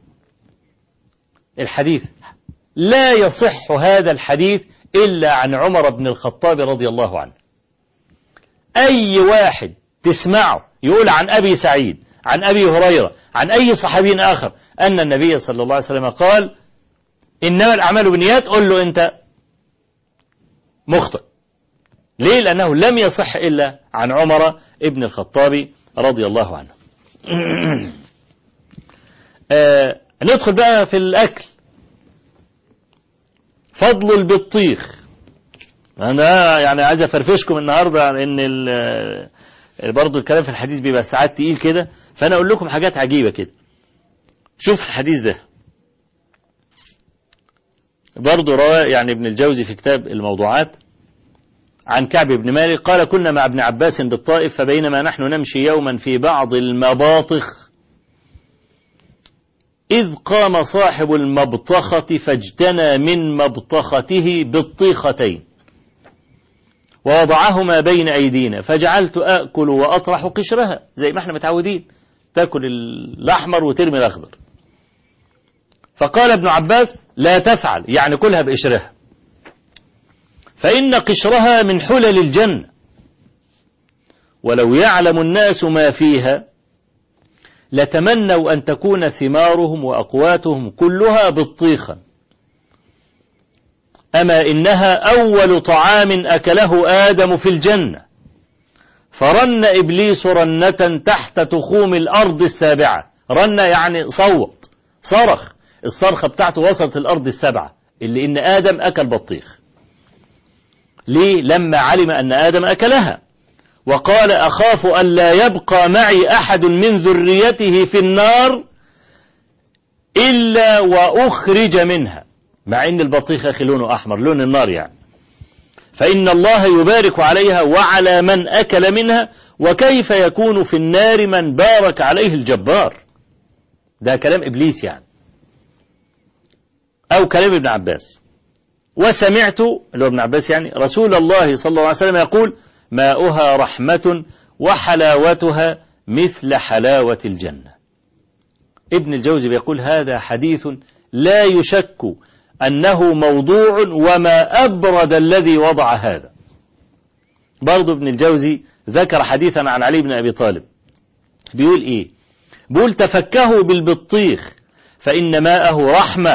A: الحديث لا يصح هذا الحديث إلا عن عمر بن الخطاب رضي الله عنه أي واحد تسمعه يقول عن أبي سعيد عن أبي هريرة عن أي صحابي آخر أن النبي صلى الله عليه وسلم قال إنما الأعمال بالنيات قل له أنت مخطئ ليه لأنه لم يصح إلا عن عمر ابن الخطاب رضي الله عنه آه ندخل بقى في الأكل فضل البطيخ أنا يعني عايز أفرفشكم النهاردة إن برضه الكلام في الحديث بيبقى ساعات تقيل كده فأنا أقول لكم حاجات عجيبة كده شوف الحديث ده برضه روى يعني ابن الجوزي في كتاب الموضوعات عن كعب بن مالك قال كنا مع ابن عباس بالطائف فبينما نحن نمشي يوما في بعض المباطخ إذ قام صاحب المبطخة فاجتنى من مبطخته بالطيختين ووضعهما بين أيدينا فجعلت أأكل وأطرح قشرها زي ما احنا متعودين تأكل الأحمر وترمي الأخضر فقال ابن عباس لا تفعل يعني كلها بقشرها فإن قشرها من حلل الجنة ولو يعلم الناس ما فيها لتمنوا أن تكون ثمارهم وأقواتهم كلها بالطيخة أما إنها أول طعام أكله آدم في الجنة فرن إبليس رنة تحت تخوم الأرض السابعة رن يعني صوت صرخ الصرخة بتاعته وصلت الأرض السبعة اللي إن آدم أكل بطيخ ليه لما علم أن آدم أكلها وقال أخاف أن لا يبقى معي أحد من ذريته في النار إلا وأخرج منها مع أن البطيخ أخي لونه أحمر لون النار يعني فإن الله يبارك عليها وعلى من أكل منها وكيف يكون في النار من بارك عليه الجبار ده كلام إبليس يعني أو كلام ابن عباس وسمعت اللي هو ابن عباس يعني رسول الله صلى الله عليه وسلم يقول ماؤها رحمة وحلاوتها مثل حلاوة الجنة ابن الجوزي بيقول هذا حديث لا يشك أنه موضوع وما أبرد الذي وضع هذا برضو ابن الجوزي ذكر حديثا عن علي بن أبي طالب بيقول إيه بيقول تفكهوا بالبطيخ فإن ماءه رحمة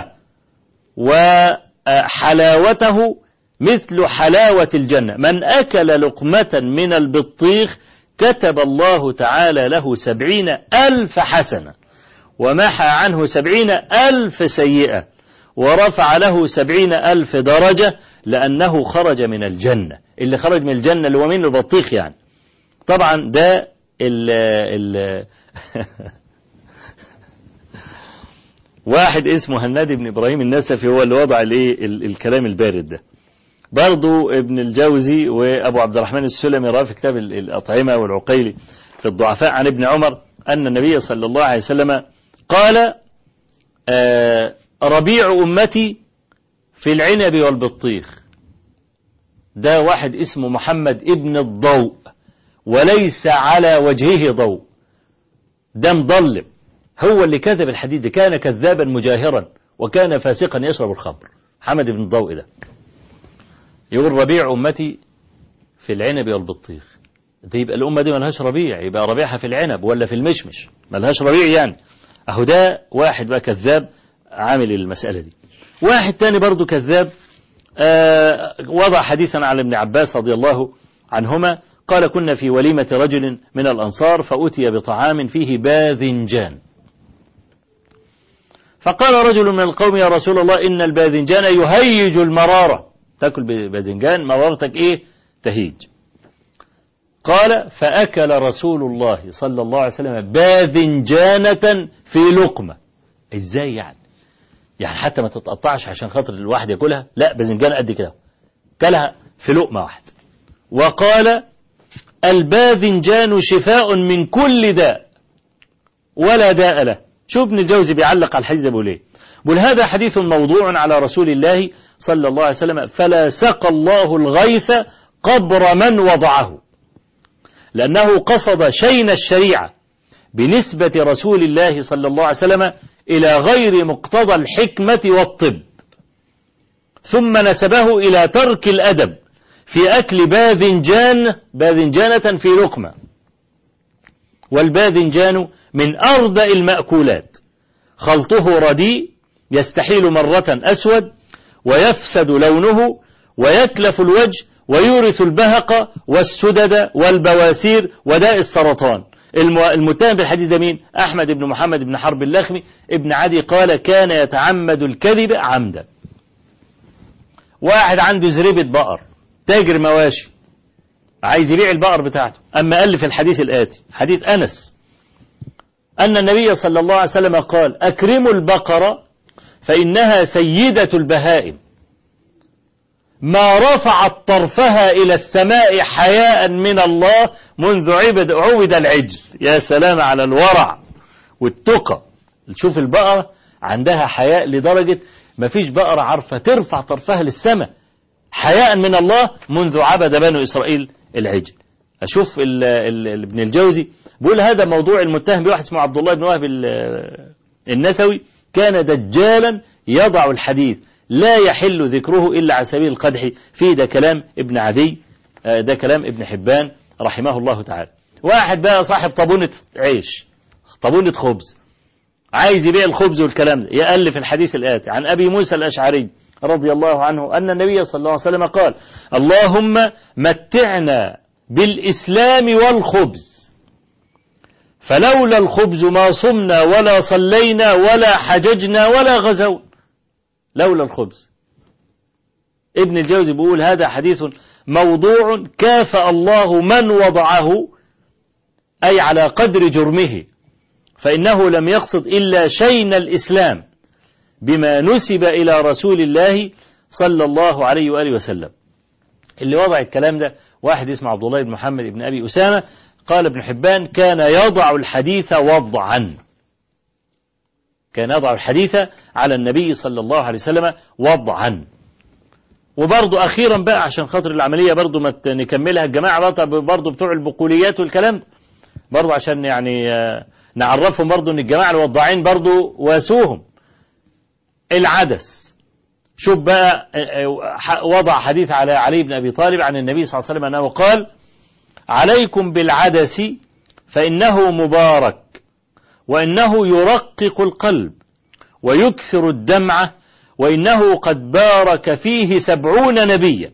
A: وحلاوته مثل حلاوة الجنة من أكل لقمة من البطيخ كتب الله تعالى له سبعين ألف حسنة ومحى عنه سبعين ألف سيئة ورفع له سبعين ألف درجة لأنه خرج من الجنة اللي خرج من الجنة اللي هو من البطيخ يعني طبعا ده ال ال واحد اسمه هنادي بن إبراهيم النسفي هو اللي وضع الايه الكلام البارد ده برضو ابن الجوزي وأبو عبد الرحمن السلمي رأى في كتاب الأطعمة والعقيلي في الضعفاء عن ابن عمر أن النبي صلى الله عليه وسلم قال ربيع أمتي في العنب والبطيخ ده واحد اسمه محمد ابن الضوء وليس على وجهه ضوء ده مضلم هو اللي كذب الحديث كان كذابا مجاهرا وكان فاسقا يشرب الخمر حمد بن الضوء ده يقول ربيع أمتي في العنب والبطيخ ده يبقى الأمة دي ملهاش ربيع يبقى ربيعها في العنب ولا في المشمش ملهاش ربيع يعني أهو ده واحد بقى كذاب عامل المسألة دي واحد تاني برضو كذاب آه وضع حديثا على ابن عباس رضي الله عنهما قال كنا في وليمة رجل من الأنصار فأتي بطعام فيه باذنجان فقال رجل من القوم يا رسول الله إن الباذنجان يهيج المرارة تأكل باذنجان مرارتك إيه تهيج قال فأكل رسول الله صلى الله عليه وسلم باذنجانة في لقمة ازاي يعني يعني حتى ما تتقطعش عشان خاطر الواحد ياكلها لا باذنجان قد كده كلها في لقمة واحدة وقال الباذنجان شفاء من كل داء ولا داء له شوف ابن الجوزي بيعلق على الحديث ده بيقول ايه بيقول هذا حديث موضوع على رسول الله صلى الله عليه وسلم فلا سقى الله الغيث قبر من وضعه لأنه قصد شين الشريعة بنسبة رسول الله صلى الله عليه وسلم إلى غير مقتضى الحكمة والطب ثم نسبه إلى ترك الأدب في أكل باذنجان باذنجانة في لقمة والباذنجان من أردأ المأكولات خلطه رديء يستحيل مرة أسود ويفسد لونه ويتلف الوجه ويورث البهق والسدد والبواسير وداء السرطان المتهم بالحديث ده مين أحمد بن محمد بن حرب اللخمي ابن عدي قال كان يتعمد الكذب عمدا واحد عنده زريبة بقر تاجر مواشي عايز يبيع البقر بتاعته أما قال في الحديث الآتي حديث أنس أن النبي صلى الله عليه وسلم قال أكرموا البقرة فإنها سيدة البهائم ما رفعت طرفها إلى السماء حياء من الله منذ عبد عود العجل يا سلام على الورع والتقى تشوف البقرة عندها حياء لدرجة ما فيش بقرة عارفة ترفع طرفها للسماء حياء من الله منذ عبد بنو إسرائيل العجل أشوف ال ال ابن الجوزي بيقول هذا موضوع المتهم بواحد اسمه عبد الله بن وهب النسوي كان دجالا يضع الحديث لا يحل ذكره إلا على سبيل القدح فيه ده كلام ابن عدي ده كلام ابن حبان رحمه الله تعالى واحد بقى صاحب طابونة عيش طابونة خبز عايز يبيع الخبز والكلام ده يألف الحديث الآتي عن أبي موسى الأشعري رضي الله عنه أن النبي صلى الله عليه وسلم قال اللهم متعنا بالإسلام والخبز فلولا الخبز ما صمنا ولا صلينا ولا حججنا ولا غزونا لولا الخبز ابن الجوزي بيقول هذا حديث موضوع كافأ الله من وضعه أي على قدر جرمه فإنه لم يقصد إلا شين الإسلام بما نسب إلى رسول الله صلى الله عليه وآله وسلم اللي وضع الكلام ده واحد اسمه عبد الله بن محمد بن أبي أسامة قال ابن حبان كان يضع الحديث وضعا كان يضع الحديث على النبي صلى الله عليه وسلم وضعا وبرضه أخيرا بقى عشان خاطر العملية برضه ما نكملها الجماعة برضه بتوع البقوليات والكلام ده برضه عشان يعني نعرفهم برضه ان الجماعة الوضاعين برضه واسوهم العدس شوف بقى وضع حديث على علي بن أبي طالب عن النبي صلى الله عليه وسلم أنه قال عليكم بالعدس فإنه مبارك وإنه يرقق القلب ويكثر الدمعة وإنه قد بارك فيه سبعون نبيا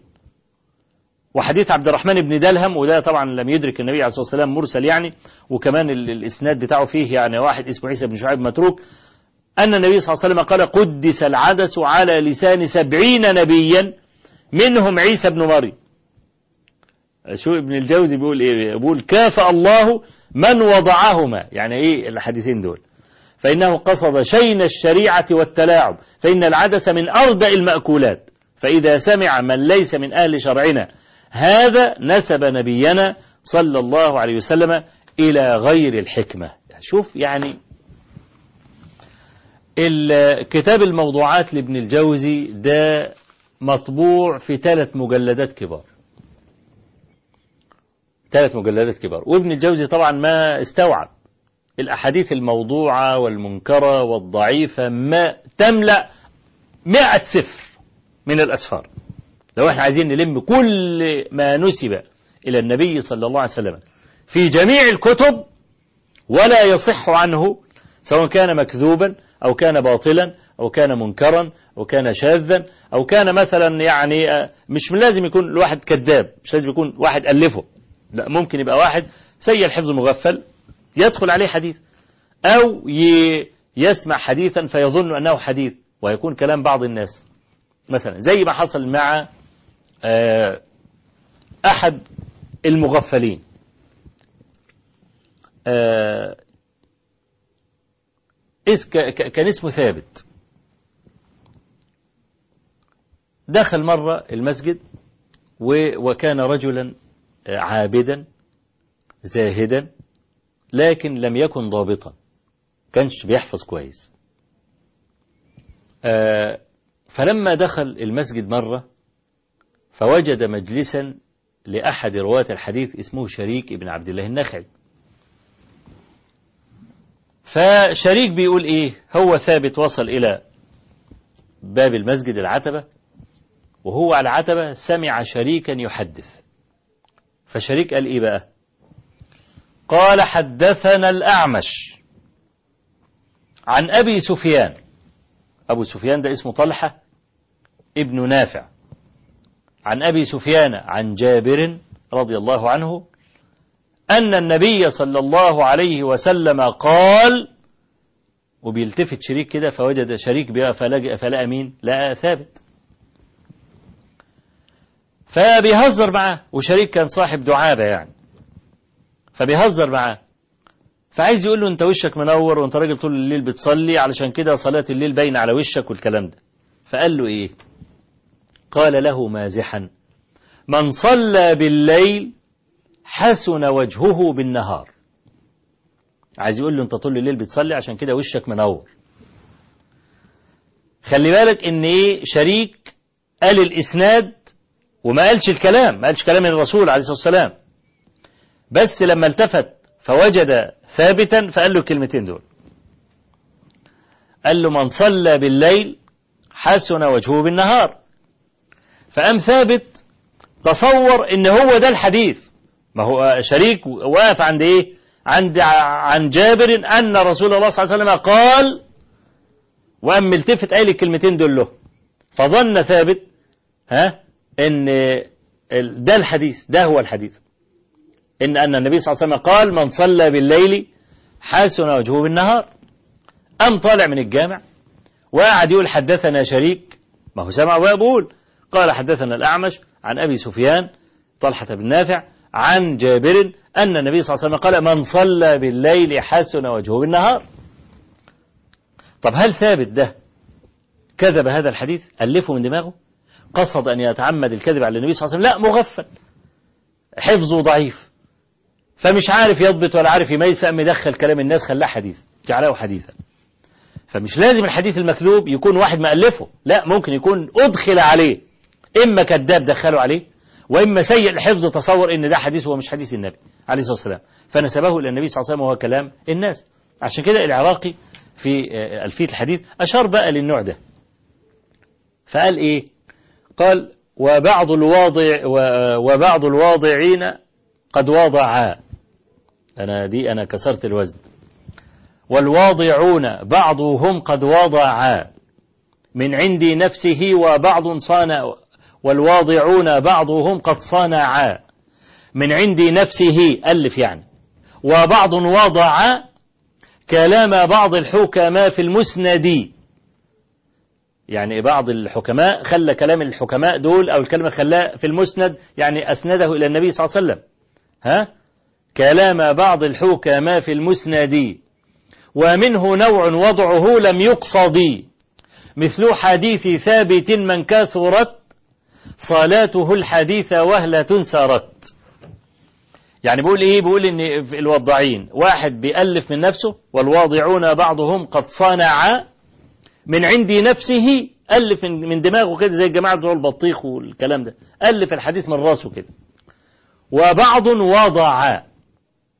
A: وحديث عبد الرحمن بن دلهم وده طبعا لم يدرك النبي عليه الصلاة والسلام مرسل يعني وكمان الإسناد بتاعه فيه يعني واحد اسمه عيسى بن شعيب متروك أن النبي صلى الله عليه وسلم قال قدس العدس على لسان سبعين نبيا منهم عيسى بن مريم شو ابن الجوزي بيقول ايه بيقول كافأ الله من وضعهما يعني ايه الحديثين دول فإنه قصد شين الشريعة والتلاعب فإن العدس من أردأ المأكولات فإذا سمع من ليس من أهل شرعنا هذا نسب نبينا صلى الله عليه وسلم إلى غير الحكمة شوف يعني كتاب الموضوعات لابن الجوزي ده مطبوع في ثلاث مجلدات كبار ثلاث مجلدات كبار وابن الجوزي طبعا ما استوعب الأحاديث الموضوعة والمنكرة والضعيفة ما تملأ مئة سفر من الأسفار لو احنا عايزين نلم كل ما نسب إلى النبي صلى الله عليه وسلم في جميع الكتب ولا يصح عنه سواء كان مكذوبا أو كان باطلا أو كان منكرا أو كان شاذا أو كان مثلا يعني مش لازم يكون الواحد كذاب مش لازم يكون واحد ألفه لا ممكن يبقى واحد سيء الحفظ مغفل يدخل عليه حديث أو يسمع حديثا فيظن أنه حديث ويكون كلام بعض الناس مثلا زي ما حصل مع أحد المغفلين كان اسمه ثابت دخل مرة المسجد وكان رجلا عابدا زاهدا لكن لم يكن ضابطا كانش بيحفظ كويس فلما دخل المسجد مرة فوجد مجلسا لأحد رواة الحديث اسمه شريك ابن عبد الله النخعي فشريك بيقول ايه هو ثابت وصل الى باب المسجد العتبة وهو على العتبة سمع شريكا يحدث فشريك قال ايه بقى قال حدثنا الأعمش عن أبي سفيان أبو سفيان ده اسمه طلحة ابن نافع عن أبي سفيان عن جابر رضي الله عنه أن النبي صلى الله عليه وسلم قال وبيلتفت شريك كده فوجد شريك بقى فلقى, فلقى مين لقى ثابت فبيهزر معاه وشريك كان صاحب دعابة يعني فبيهزر معاه فعايز يقول له انت وشك منور وانت راجل طول الليل بتصلي علشان كده صلاة الليل باينة على وشك والكلام ده فقال له ايه قال له مازحا من صلى بالليل حسن وجهه بالنهار عايز يقول له انت طول الليل بتصلي عشان كده وشك منور خلي بالك ان ايه شريك قال الاسناد وما قالش الكلام ما قالش كلام الرسول عليه الصلاة والسلام بس لما التفت فوجد ثابتا فقال له الكلمتين دول قال له من صلى بالليل حسن وجهه بالنهار فقام ثابت تصور ان هو ده الحديث ما هو شريك واقف عند ايه عند عن جابر ان رسول الله صلى الله عليه وسلم قال وقام ملتفت قال الكلمتين دول له فظن ثابت ها ان ده الحديث ده هو الحديث إن أن النبي صلى الله عليه وسلم قال من صلى بالليل حسن وجهه بالنهار أم طالع من الجامع وقعد يقول حدثنا شريك ما هو سمع ويقول قال حدثنا الأعمش عن أبي سفيان طلحة بن نافع عن جابر أن النبي صلى الله عليه وسلم قال من صلى بالليل حسن وجهه بالنهار طب هل ثابت ده كذب هذا الحديث ألفه من دماغه قصد أن يتعمد الكذب على النبي صلى الله عليه وسلم لا مغفل حفظه ضعيف فمش عارف يضبط ولا عارف يميز فقام يدخل كلام الناس خلاه حديث جعله حديثا فمش لازم الحديث المكذوب يكون واحد مألفه لا ممكن يكون أدخل عليه إما كذاب دخله عليه وإما سيء الحفظ تصور إن ده حديث هو مش حديث النبي عليه الصلاة والسلام فنسبه إلى النبي صلى الله عليه وسلم وهو كلام الناس عشان كده العراقي في ألفية الحديث أشار بقى للنوع ده فقال إيه قال وبعض الواضع وبعض الواضعين قد واضعا أنا دي أنا كسرت الوزن والواضعون بعضهم قد واضعا من عندي نفسه وبعض صانع والواضعون بعضهم قد صنعا من عندي نفسه ألف يعني وبعض وضع كلام بعض الحكماء في المسند يعني بعض الحكماء خلى كلام الحكماء دول أو الكلمة خلاه في المسند يعني أسنده إلى النبي صلى الله عليه وسلم ها كلام بعض الحكماء في المسند ومنه نوع وضعه لم يقصد مثل حديث ثابت من كثرت صلاته الحديث وهلة سارت يعني بيقول ايه بيقول ان الوضاعين واحد بيألف من نفسه والواضعون بعضهم قد صنع من عندي نفسه ألف من دماغه كده زي الجماعة بتوع البطيخ والكلام ده ألف الحديث من راسه كده وبعض وضع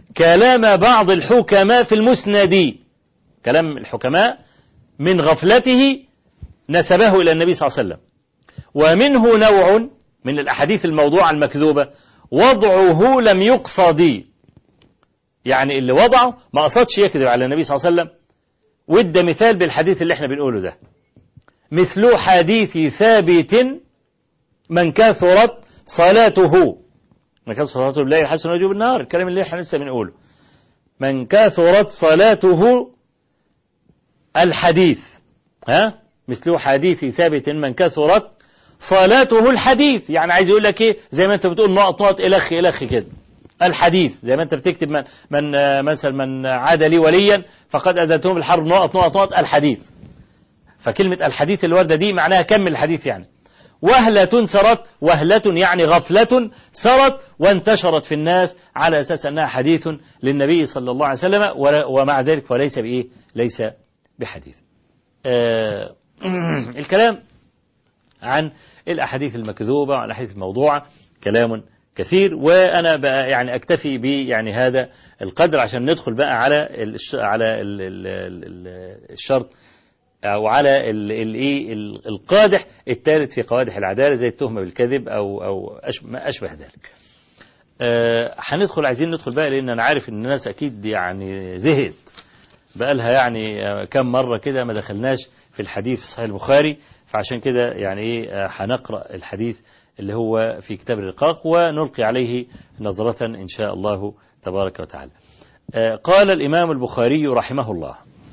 A: كلام بعض الحكماء في المسند كلام الحكماء من غفلته نسبه إلى النبي صلى الله عليه وسلم ومنه نوع من الأحاديث الموضوعة المكذوبة وضعه لم يقصد يعني اللي وضعه ما قصدش يكذب على النبي صلى الله عليه وسلم وادى مثال بالحديث اللي احنا بنقوله ده مثل حديث ثابت من كثرت صلاته من كثرت صلاته بالليل حسن وجوب النهار الكلام اللي احنا لسه بنقوله من كثرت صلاته الحديث ها مثل حديث ثابت من كثرت صلاته الحديث يعني عايز يقول لك ايه زي ما انت بتقول نقط نقط الخ الخ كده الحديث زي ما انت بتكتب من من مثلا من عاد لي وليا فقد ادتهم الحرب نقط نقط نقط الحديث فكلمة الحديث الوردة دي معناها كمل الحديث يعني وهلة سرت وهلة يعني غفلة سرت وانتشرت في الناس على أساس أنها حديث للنبي صلى الله عليه وسلم ومع ذلك فليس بإيه ليس بحديث آه الكلام عن الأحاديث المكذوبة وعن الأحاديث الموضوعة كلام كثير وأنا بقى يعني أكتفي ب يعني هذا القدر عشان ندخل بقى على على الشرط أو على الايه القادح الثالث في قوادح العدالة زي التهمة بالكذب أو أو ما أشبه ذلك. هندخل عايزين ندخل بقى لأن أنا عارف إن الناس أكيد يعني زهقت بقى لها يعني كم مرة كده ما دخلناش في الحديث في صحيح البخاري فعشان كده يعني ايه هنقرأ الحديث اللي هو في كتاب الرقاق ونلقي عليه نظرة إن شاء الله تبارك وتعالى قال الإمام البخاري رحمه الله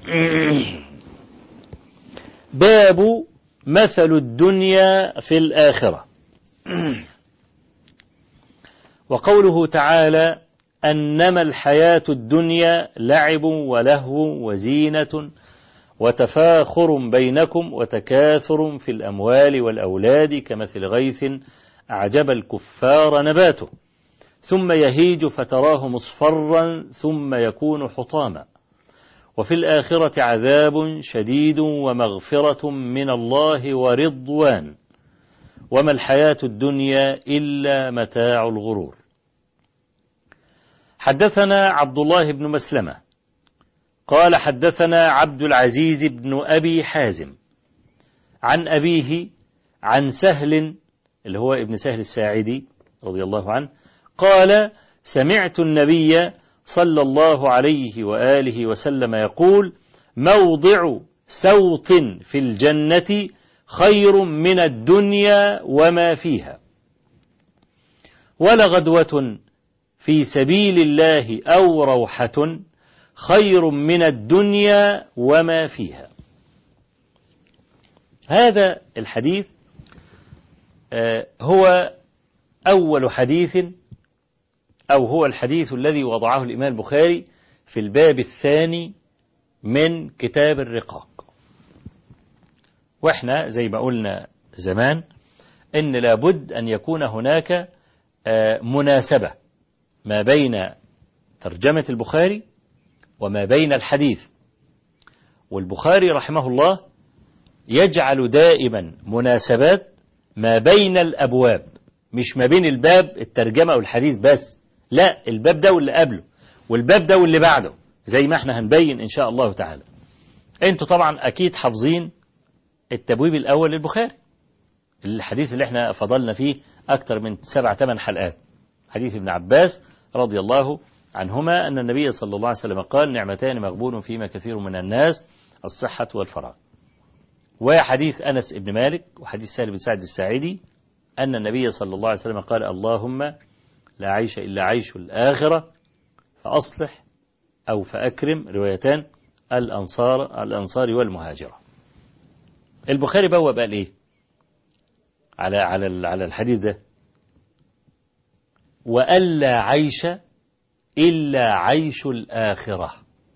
A: باب مثل الدنيا في الآخرة وقوله تعالى أنما الحياة الدنيا لعب ولهو وزينة وتفاخر بينكم وتكاثر في الأموال والأولاد كمثل غيث أعجب الكفار نباته ثم يهيج فتراه مصفرا ثم يكون حطاما وفي الآخرة عذاب شديد ومغفرة من الله ورضوان وما الحياة الدنيا إلا متاع الغرور حدثنا عبد الله بن مسلمة قال حدثنا عبد العزيز بن أبي حازم عن أبيه عن سهل اللي هو ابن سهل الساعدي رضي الله عنه قال سمعت النبي صلى الله عليه وآله وسلم يقول موضع سوط في الجنة خير من الدنيا وما فيها ولغدوة في سبيل الله أو روحة خير من الدنيا وما فيها هذا الحديث هو أول حديث أو هو الحديث الذي وضعه الإمام البخاري في الباب الثاني من كتاب الرقاق وإحنا زي ما قلنا زمان إن لابد أن يكون هناك مناسبة ما بين ترجمة البخاري وما بين الحديث والبخاري رحمه الله يجعل دائما مناسبات ما بين الأبواب مش ما بين الباب الترجمة والحديث بس لا الباب ده واللي قبله والباب ده واللي بعده زي ما احنا هنبين إن شاء الله تعالى انتوا طبعا أكيد حافظين التبويب الأول للبخاري الحديث اللي احنا فضلنا فيه أكثر من سبع ثمان حلقات حديث ابن عباس رضي الله عنهما أن النبي صلى الله عليه وسلم قال نعمتان مغبون فيما كثير من الناس الصحة والفراغ وحديث أنس بن مالك وحديث سهل بن سعد الساعدي أن النبي صلى الله عليه وسلم قال اللهم لا عيش إلا عيش الآخرة فأصلح أو فأكرم روايتان الأنصار الأنصار والمهاجرة البخاري بوى بقى إيه على على على الحديث ده وألا عيش إلا عيش الآخرة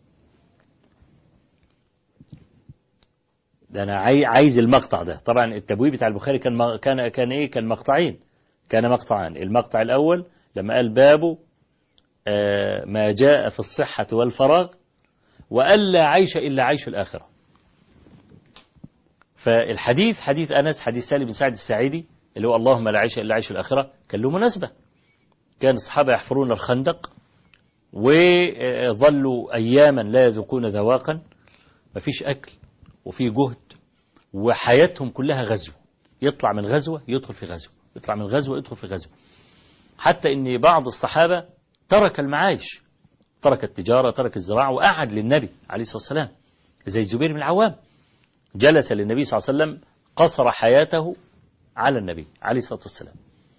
A: ده أنا عايز المقطع ده طبعا التبويب بتاع البخاري كان كان كان إيه كان مقطعين كان مقطعان المقطع الأول لما قال بابه آه ما جاء في الصحة والفراغ وألا عيش إلا عيش الآخرة فالحديث حديث أنس حديث سالم بن سعد الساعدي اللي هو اللهم لا عيش إلا عيش الآخرة كان له مناسبة كان الصحابة يحفرون الخندق وظلوا أياما لا يذوقون ذواقا مفيش أكل وفي جهد وحياتهم كلها غزو يطلع من غزوة يدخل في غزوة يطلع من غزوة يدخل في غزوة حتى ان بعض الصحابة ترك المعايش ترك التجارة ترك الزراعة وقعد للنبي عليه الصلاة والسلام زي الزبير بن العوام جلس للنبي صلى الله عليه وسلم قصر حياته على النبي عليه الصلاة والسلام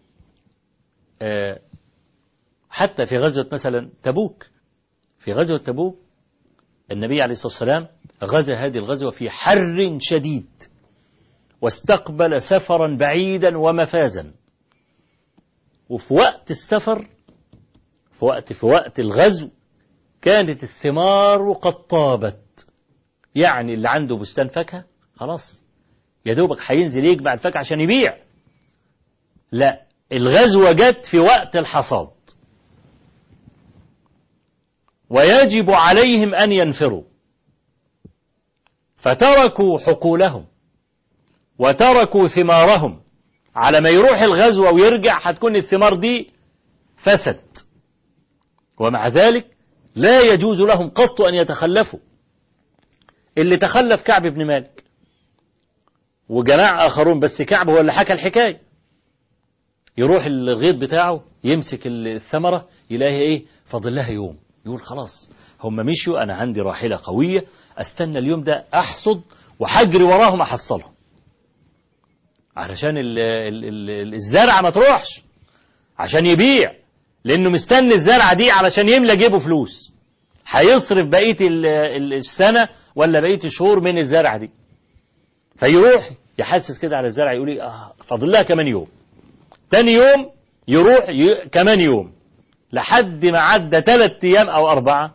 A: حتى في غزوة مثلا تبوك في غزوة تبوك النبي عليه الصلاة والسلام غزا هذه الغزوة في حر شديد واستقبل سفرا بعيدا ومفازا وفي وقت السفر في وقت في وقت الغزو كانت الثمار قد طابت يعني اللي عنده بستان فاكهة خلاص يا دوبك هينزل يجمع الفاكهة عشان يبيع لا الغزوة جت في وقت الحصاد ويجب عليهم أن ينفروا فتركوا حقولهم وتركوا ثمارهم على ما يروح الغزوة ويرجع هتكون الثمار دي فسد ومع ذلك لا يجوز لهم قط أن يتخلفوا اللي تخلف كعب بن مالك وجماعة آخرون بس كعب هو اللي حكى الحكاية يروح الغيط بتاعه يمسك الثمرة يلاقي ايه فاضل لها يوم يقول خلاص هم مشوا أنا عندي راحلة قوية أستنى اليوم ده أحصد وحجري وراهم أحصلهم علشان ال ال ال الزرعة ما تروحش عشان يبيع لأنه مستني الزرعة دي علشان يملى جيبه فلوس هيصرف بقية السنة ولا بقية الشهور من الزرعة دي فيروح يحسس كده على الزرع يقول لي آه فاضل لها كمان يوم تاني يوم يروح ي... كمان يوم لحد ما عدى ثلاث أيام أو أربعة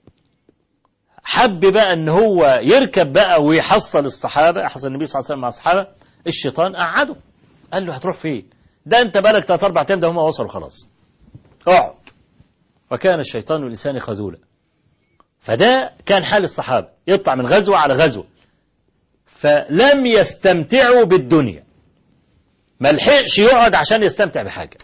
A: حب بقى ان هو يركب بقى ويحصل الصحابة يحصل النبي صلى الله عليه وسلم مع الصحابة الشيطان قعده قال له هتروح فين ده انت بالك ثلاث اربع ايام ده هم وصلوا خلاص اقعد وكان الشيطان لسان خذولا فده كان حال الصحابة يطلع من غزوة على غزوة فلم يستمتعوا بالدنيا ما لحقش يقعد عشان يستمتع بحاجة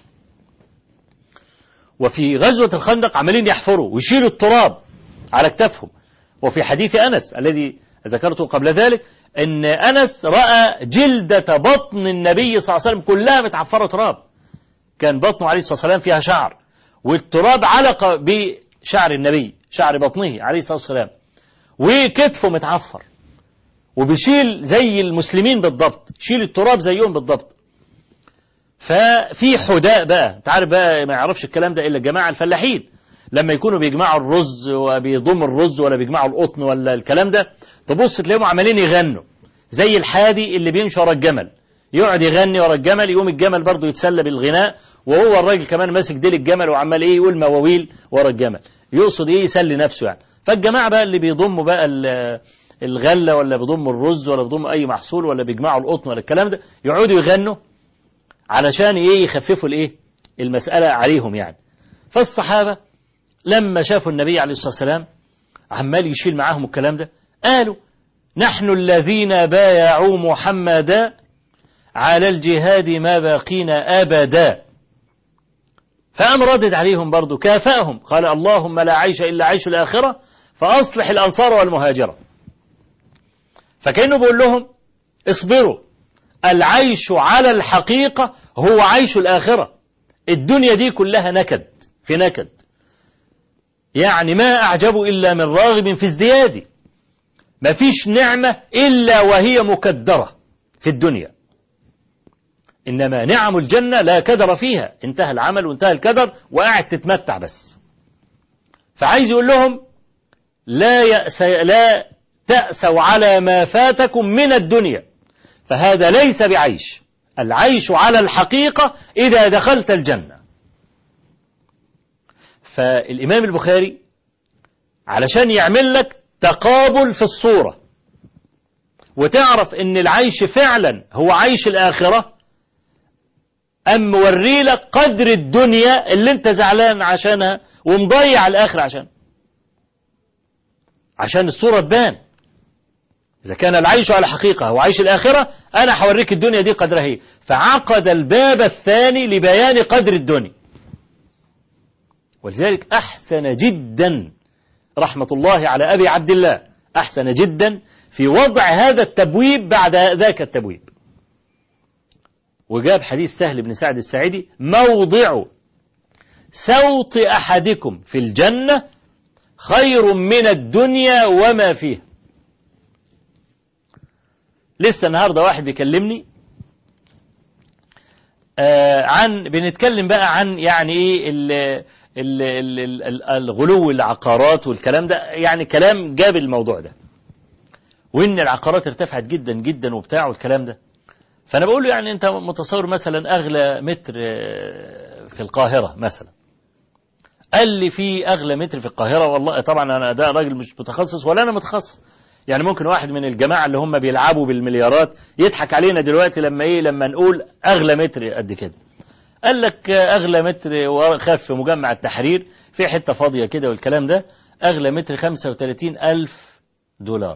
A: وفي غزوة الخندق عمالين يحفروا ويشيلوا التراب على كتافهم وفي حديث أنس الذي ذكرته قبل ذلك أن أنس رأى جلدة بطن النبي صلى الله عليه وسلم كلها متعفرة تراب كان بطنه عليه الصلاة والسلام فيها شعر والتراب علق بشعر النبي شعر بطنه عليه الصلاة والسلام وكتفه متعفر وبيشيل زي المسلمين بالضبط شيل التراب زيهم بالضبط ففي حداء بقى تعرف بقى ما يعرفش الكلام ده إلا الجماعة الفلاحين لما يكونوا بيجمعوا الرز وبيضموا الرز ولا بيجمعوا القطن ولا الكلام ده تبص تلاقيهم عمالين يغنوا زي الحادي اللي بيمشي ورا الجمل يقعد يغني ورا الجمل يقوم الجمل برضه يتسلى بالغناء وهو الراجل كمان ماسك ديل الجمل وعمال ايه يقول مواويل ورا الجمل يقصد ايه يسلي نفسه يعني فالجماعه بقى اللي بيضموا بقى الغله ولا بيضموا الرز ولا بيضموا اي محصول ولا بيجمعوا القطن ولا الكلام ده يقعدوا يغنوا علشان ايه يخففوا الايه المساله عليهم يعني فالصحابه لما شافوا النبي عليه الصلاه والسلام عمال يشيل معاهم الكلام ده قالوا نحن الذين بايعوا محمدا على الجهاد ما باقينا أبدا فأم ردد عليهم برضو كافأهم قال اللهم لا عيش إلا عيش الآخرة فأصلح الأنصار والمهاجرة فكأنه بيقول لهم اصبروا العيش على الحقيقة هو عيش الآخرة الدنيا دي كلها نكد في نكد يعني ما أعجب إلا من راغب في ازديادي ما فيش نعمة إلا وهي مكدرة في الدنيا إنما نعم الجنة لا كدر فيها انتهى العمل وانتهى الكدر وقاعد تتمتع بس فعايز يقول لهم لا يأس لا تأسوا على ما فاتكم من الدنيا فهذا ليس بعيش العيش على الحقيقة إذا دخلت الجنة فالإمام البخاري علشان يعمل لك تقابل في الصورة وتعرف ان العيش فعلا هو عيش الآخرة أم موري لك قدر الدنيا اللي انت زعلان عشانها ومضيع الآخرة عشان عشان الصورة تبان إذا كان العيش على حقيقة هو عيش الآخرة أنا هوريك الدنيا دي قدرها هي فعقد الباب الثاني لبيان قدر الدنيا ولذلك أحسن جدا رحمة الله على أبي عبد الله أحسن جدا في وضع هذا التبويب بعد ذاك التبويب وجاب حديث سهل بن سعد السعيدي موضع سوط أحدكم في الجنة خير من الدنيا وما فيها لسه النهاردة واحد بيكلمني آه عن بنتكلم بقى عن يعني ايه ال ال ال ال الغلو العقارات والكلام ده يعني كلام جاب الموضوع ده وان العقارات ارتفعت جدا جدا وبتاع والكلام ده فانا بقول له يعني انت متصور مثلا اغلى متر في القاهره مثلا قال لي في اغلى متر في القاهره والله طبعا انا ده راجل مش متخصص ولا انا متخصص يعني ممكن واحد من الجماعه اللي هم بيلعبوا بالمليارات يضحك علينا دلوقتي لما ايه لما نقول اغلى متر قد كده قال لك اغلى متر وخاف في مجمع التحرير في حته فاضيه كده والكلام ده اغلى متر 35 الف دولار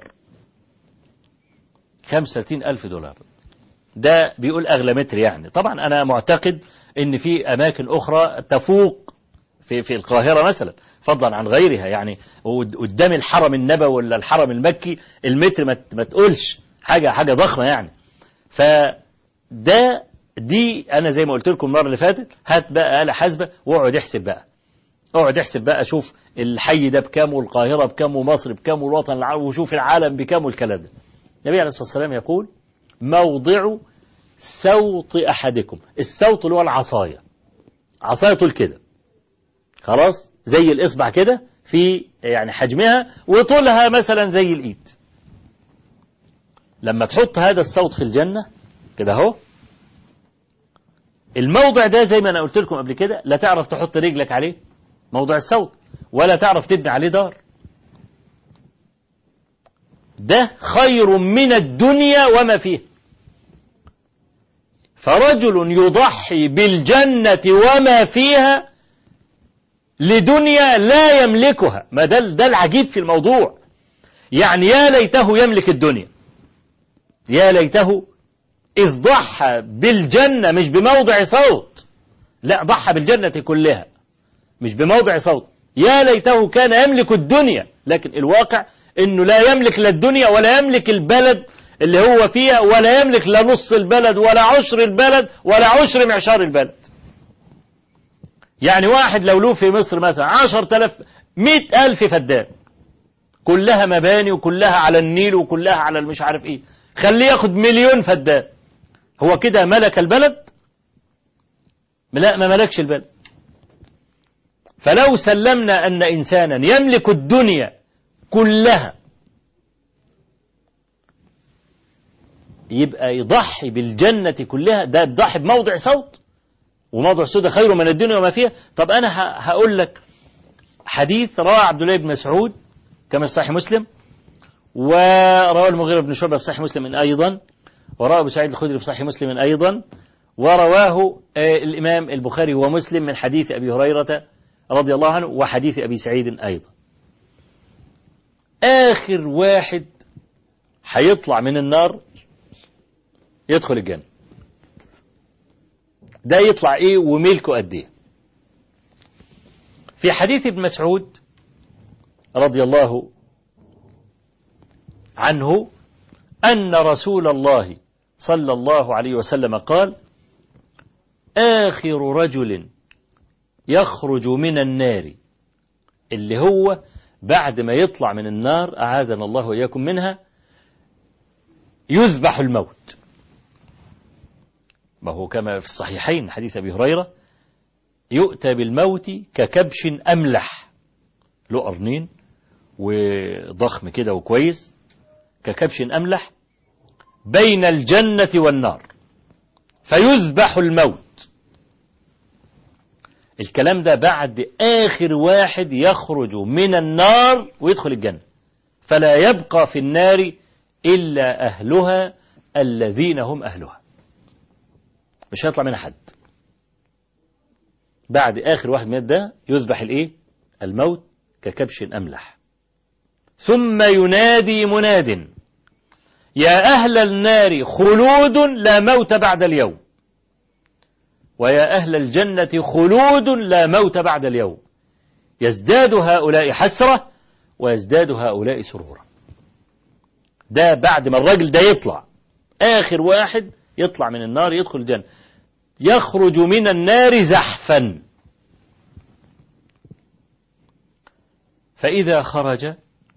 A: 35 الف دولار ده بيقول أغلى متر يعني طبعا أنا معتقد أن في أماكن أخرى تفوق في في القاهرة مثلا فضلا عن غيرها يعني قدام الحرم النبوي ولا الحرم المكي المتر ما تقولش حاجة حاجة ضخمة يعني فده دي أنا زي ما قلت لكم المرة اللي فاتت هات بقى آلة حاسبة واقعد احسب بقى اقعد احسب بقى شوف الحي ده بكام والقاهرة بكام ومصر بكام والوطن العربي وشوف العالم بكام والكلام ده النبي عليه الصلاة والسلام يقول موضع سوط أحدكم السوط اللي هو العصاية عصاية طول كده خلاص زي الإصبع كده في يعني حجمها وطولها مثلا زي الإيد لما تحط هذا الصوت في الجنة كده اهو الموضع ده زي ما أنا قلت لكم قبل كده لا تعرف تحط رجلك عليه موضع الصوت ولا تعرف تبني عليه دار ده خير من الدنيا وما فيها فرجل يضحي بالجنة وما فيها لدنيا لا يملكها ما ده, ده العجيب في الموضوع يعني يا ليته يملك الدنيا يا ليته إذ ضحى بالجنة مش بموضع صوت لا ضحى بالجنة كلها مش بموضع صوت يا ليته كان يملك الدنيا لكن الواقع انه لا يملك لا الدنيا ولا يملك البلد اللي هو فيها ولا يملك لا نص البلد ولا عشر البلد ولا عشر معشار البلد يعني واحد لو له في مصر مثلا عشر تلف مئة ألف فدان كلها مباني وكلها على النيل وكلها على المش عارف ايه خليه ياخد مليون فدان هو كده ملك البلد لا ما ملكش البلد فلو سلمنا أن إنسانا يملك الدنيا كلها يبقى يضحي بالجنة كلها ده يضحي بموضع صوت وموضع الصوت خير من الدنيا وما فيها طب أنا هقول لك حديث رواه عبد الله بن مسعود كما في صحيح مسلم ورواه المغيرة بن شعبة في صحيح مسلم أيضا ورواه أبو سعيد الخدري في صحيح مسلم أيضا ورواه الإمام البخاري ومسلم من حديث أبي هريرة رضي الله عنه وحديث أبي سعيد أيضا آخر واحد هيطلع من النار يدخل الجنة ده يطلع ايه وملكه قد ايه في حديث ابن مسعود رضي الله عنه أن رسول الله صلى الله عليه وسلم قال آخر رجل يخرج من النار اللي هو بعد ما يطلع من النار أعاذنا الله وإياكم منها يذبح الموت ما هو كما في الصحيحين حديث أبي هريرة يؤتى بالموت ككبش أملح له قرنين وضخم كده وكويس ككبش أملح بين الجنة والنار فيذبح الموت الكلام ده بعد آخر واحد يخرج من النار ويدخل الجنة فلا يبقى في النار إلا أهلها الذين هم أهلها مش هيطلع منها حد بعد آخر واحد من ده يذبح الإيه الموت ككبش أملح ثم ينادي مناد يا أهل النار خلود لا موت بعد اليوم ويا أهل الجنة خلود لا موت بعد اليوم يزداد هؤلاء حسرة ويزداد هؤلاء سرورا ده بعد ما الراجل ده يطلع آخر واحد يطلع من النار يدخل الجنة يخرج من النار زحفا فإذا خرج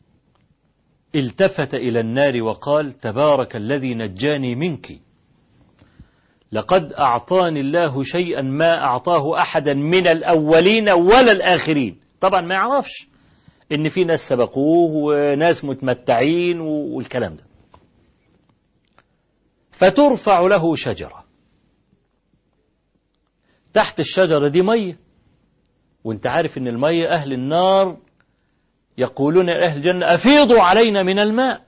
A: التفت إلى النار وقال تبارك الذي نجاني منك لقد أعطاني الله شيئا ما أعطاه أحدا من الأولين ولا الآخرين طبعا ما يعرفش إن في ناس سبقوه وناس متمتعين والكلام ده فترفع له شجرة تحت الشجرة دي مية وانت عارف ان المية أهل النار يقولون لأهل الجنة أفيضوا علينا من الماء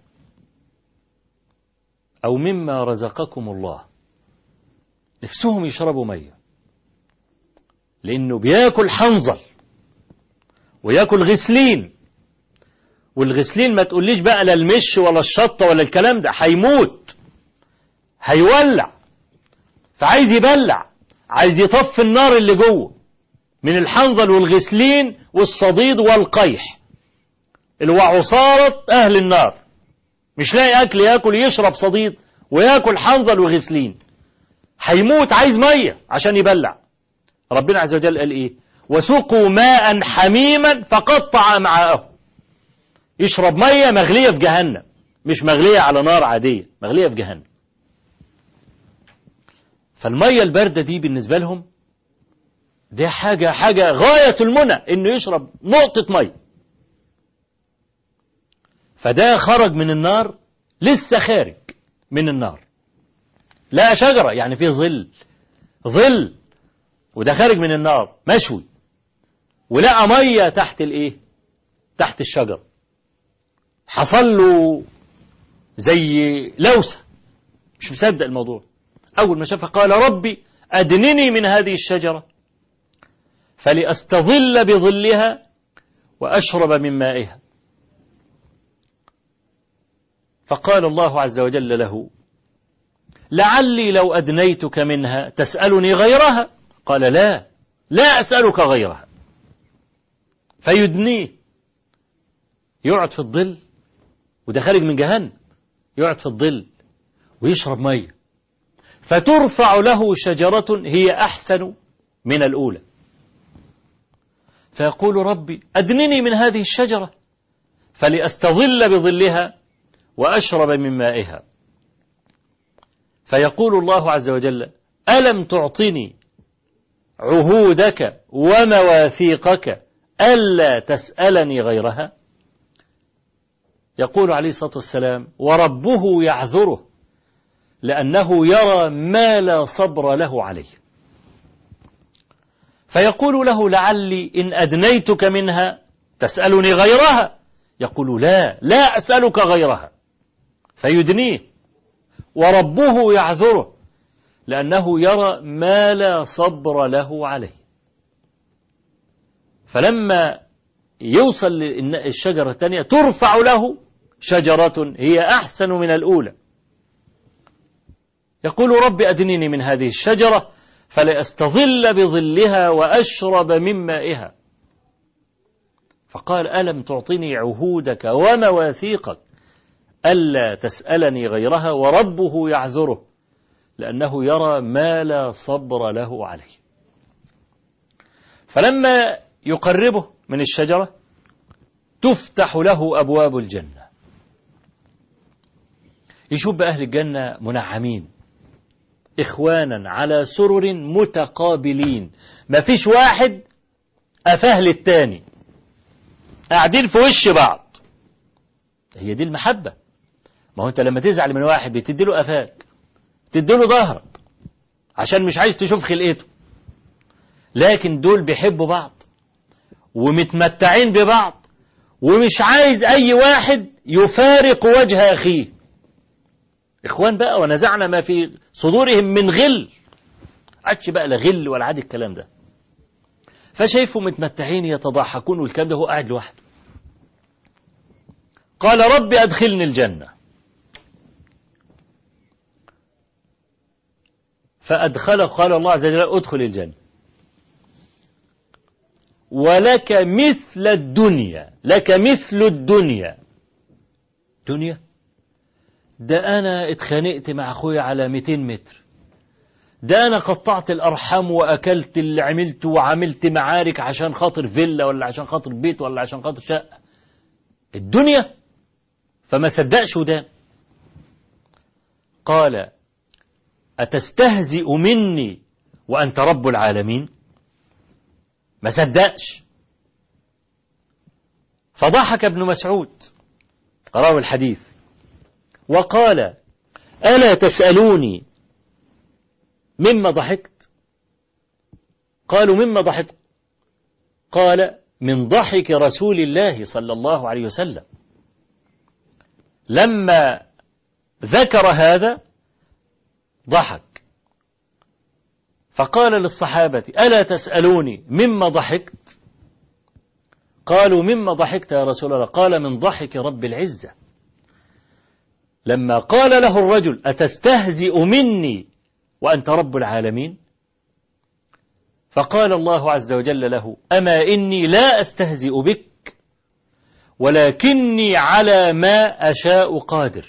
A: أو مما رزقكم الله نفسهم يشربوا مية لأنه بياكل حنظل وياكل غسلين والغسلين ما تقوليش بقى لا المش ولا الشطة ولا الكلام ده هيموت هيولع فعايز يبلع عايز يطفي النار اللي جوه من الحنظل والغسلين والصديد والقيح اللي هو عصارة أهل النار مش لاقي أكل ياكل يشرب صديد وياكل حنظل وغسلين هيموت عايز مية عشان يبلع ربنا عز وجل قال إيه وسقوا ماء حميما فقطع معاه يشرب مية مغلية في جهنم مش مغلية على نار عادية مغلية في جهنم فالمية الباردة دي بالنسبة لهم دي حاجة حاجة غاية المنى انه يشرب نقطة مية فده خرج من النار لسه خارج من النار لا شجرة يعني فيه ظل ظل وده خارج من النار مشوي ولقى مية تحت الايه تحت الشجر حصل له زي لوسة مش مصدق الموضوع أول ما شافها قال ربي أدنني من هذه الشجرة فلأستظل بظلها وأشرب من مائها فقال الله عز وجل له لعلي لو أدنيتك منها تسألني غيرها قال لا لا أسألك غيرها فيدنيه يقعد في الظل وده خارج من جهنم يقعد في الظل ويشرب ميه فترفع له شجرة هي أحسن من الأولى فيقول ربي أدنني من هذه الشجرة فلأستظل بظلها وأشرب من مائها فيقول الله عز وجل ألم تعطني عهودك ومواثيقك ألا تسألني غيرها يقول عليه الصلاة والسلام وربه يعذره لأنه يرى ما لا صبر له عليه فيقول له لعلي إن أدنيتك منها تسألني غيرها يقول لا لا أسألك غيرها فيدنيه وربه يعذره لأنه يرى ما لا صبر له عليه فلما يوصل للشجرة الثانية ترفع له شجرة هي أحسن من الأولى يقول رب أدنيني من هذه الشجرة فلأستظل بظلها وأشرب من مائها فقال ألم تعطني عهودك ومواثيقك ألا تسألني غيرها وربه يعذره لأنه يرى ما لا صبر له عليه فلما يقربه من الشجرة تفتح له أبواب الجنة يشوف بأهل الجنة منعمين إخوانا على سرر متقابلين ما فيش واحد أفاه للتاني قاعدين في وش بعض هي دي المحبة ما هو أنت لما تزعل من واحد بتدي له أفاك تدي له ظهرك عشان مش عايز تشوف خلقته لكن دول بيحبوا بعض ومتمتعين ببعض ومش عايز أي واحد يفارق وجه أخيه إخوان بقى ونزعنا ما في صدورهم من غل عادش بقى لا غل ولا عاد الكلام ده فشايفه متمتعين يتضحكون والكلام ده هو قاعد لوحده قال رب أدخلني الجنة فأدخله قال الله عز وجل أدخل الجنة ولك مثل الدنيا لك مثل الدنيا دنيا ده أنا اتخانقت مع أخويا على 200 متر ده أنا قطعت الأرحام وأكلت اللي عملته وعملت معارك عشان خاطر فيلا ولا عشان خاطر بيت ولا عشان خاطر شقة الدنيا فما صدقش ودان قال أتستهزئ مني وأنت رب العالمين ما صدقش فضحك ابن مسعود راوي الحديث وقال ألا تسألوني مما ضحكت قالوا مما ضحكت قال من ضحك رسول الله صلى الله عليه وسلم لما ذكر هذا ضحك فقال للصحابة ألا تسألوني مما ضحكت قالوا مما ضحكت يا رسول الله قال من ضحك رب العزة لما قال له الرجل أتستهزئ مني وأنت رب العالمين فقال الله عز وجل له أما إني لا أستهزئ بك ولكني على ما أشاء قادر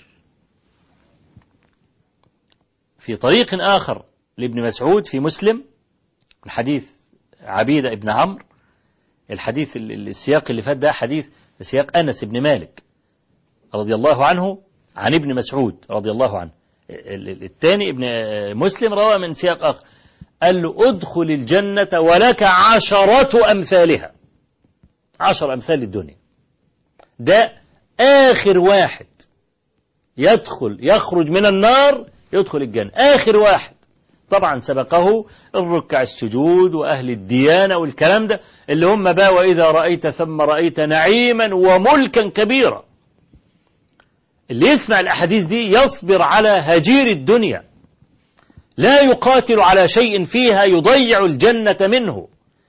A: في طريق آخر لابن مسعود في مسلم الحديث عبيدة ابن عمرو الحديث السياق اللي فات ده حديث سياق أنس بن مالك رضي الله عنه عن ابن مسعود رضي الله عنه الثاني ابن مسلم روى من سياق آخر قال له ادخل الجنة ولك عشرة أمثالها عشر أمثال الدنيا ده آخر واحد يدخل يخرج من النار يدخل الجنة آخر واحد طبعا سبقه الركع السجود وأهل الديانة والكلام ده اللي هم بقى وإذا رأيت ثم رأيت نعيما وملكا كبيرا اللي يسمع الأحاديث دي يصبر على هجير الدنيا لا يقاتل على شيء فيها يضيع الجنة منه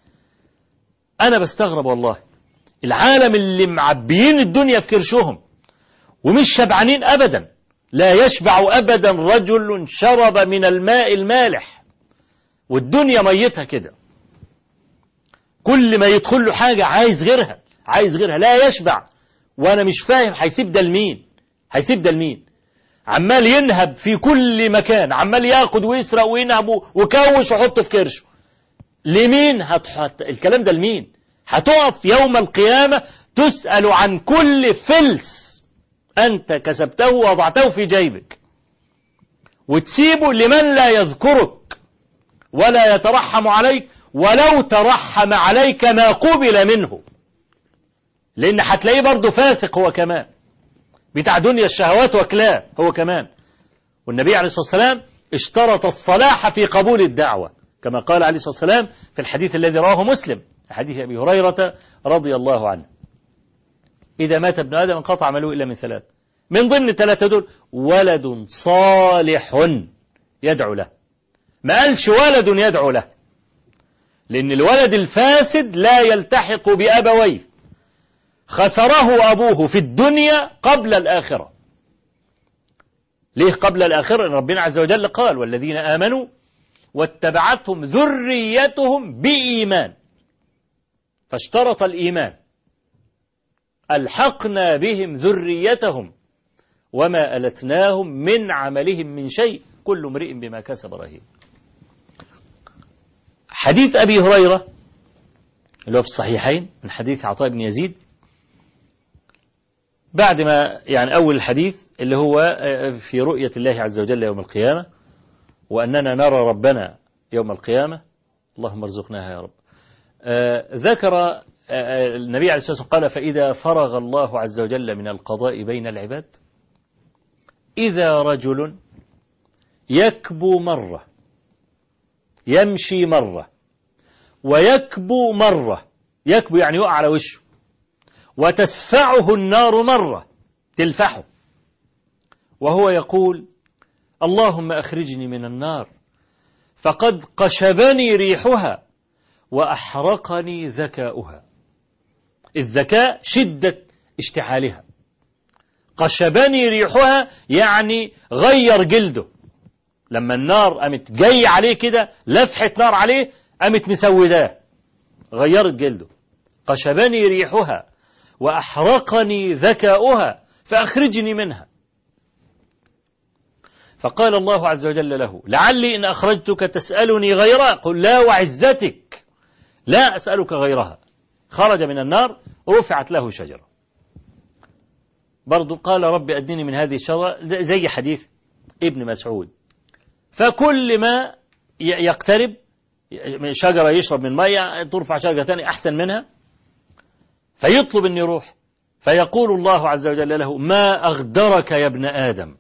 A: أنا بستغرب والله العالم اللي معبيين الدنيا في كرشهم ومش شبعانين أبدا لا يشبع أبدا رجل شرب من الماء المالح والدنيا ميتها كده كل ما يدخل له حاجة عايز غيرها عايز غيرها لا يشبع وأنا مش فاهم هيسيب ده لمين هيسيب ده لمين عمال ينهب في كل مكان عمال ياخد ويسرق وينهب وكوش ويحط في كرشه لمين هتحط الكلام ده لمين هتقف يوم القيامة تسأل عن كل فلس أنت كسبته ووضعته في جيبك وتسيبه لمن لا يذكرك ولا يترحم عليك ولو ترحم عليك ما قبل منه لأن هتلاقيه برضه فاسق هو كمان بتاع دنيا الشهوات وكلاه هو كمان والنبي عليه الصلاة والسلام اشترط الصلاح في قبول الدعوة كما قال عليه الصلاة والسلام في الحديث الذي رواه مسلم حديث أبي هريرة رضي الله عنه إذا مات ابن آدم انقطع عمله إلا من ثلاث من ضمن الثلاثة دول ولد صالح يدعو له ما قالش ولد يدعو له لأن الولد الفاسد لا يلتحق بأبويه خسره أبوه في الدنيا قبل الآخرة ليه قبل الآخرة ربنا عز وجل قال والذين آمنوا واتبعتهم ذريتهم بإيمان فاشترط الإيمان ألحقنا بهم ذريتهم وما ألتناهم من عملهم من شيء كل امرئ بما كسب رهين حديث أبي هريرة اللي هو في الصحيحين من حديث عطاء بن يزيد بعد ما يعني أول الحديث اللي هو في رؤية الله عز وجل يوم القيامة وأننا نرى ربنا يوم القيامة اللهم ارزقناها يا رب ذكر النبي عليه الصلاة والسلام قال فإذا فرغ الله عز وجل من القضاء بين العباد إذا رجل يكبو مرة يمشي مرة ويكبو مرة يكبو يعني يقع على وشه وتسفعه النار مرة تلفحه وهو يقول اللهم أخرجني من النار فقد قشبني ريحها وأحرقني ذكاؤها الذكاء شدة اشتعالها قشبني ريحها يعني غير جلده لما النار قامت جاي عليه كده لفحة نار عليه قامت مسوداه غيرت جلده قشبني ريحها وأحرقني ذكاؤها فأخرجني منها فقال الله عز وجل له لعلي إن أخرجتك تسألني غيرها قل لا وعزتك لا أسألك غيرها خرج من النار رفعت له شجرة برضو قال رب أدني من هذه الشجرة زي حديث ابن مسعود فكل ما يقترب شجرة يشرب من مية ترفع شجرة ثانية أحسن منها فيطلب أن يروح فيقول الله عز وجل له ما أغدرك يا ابن آدم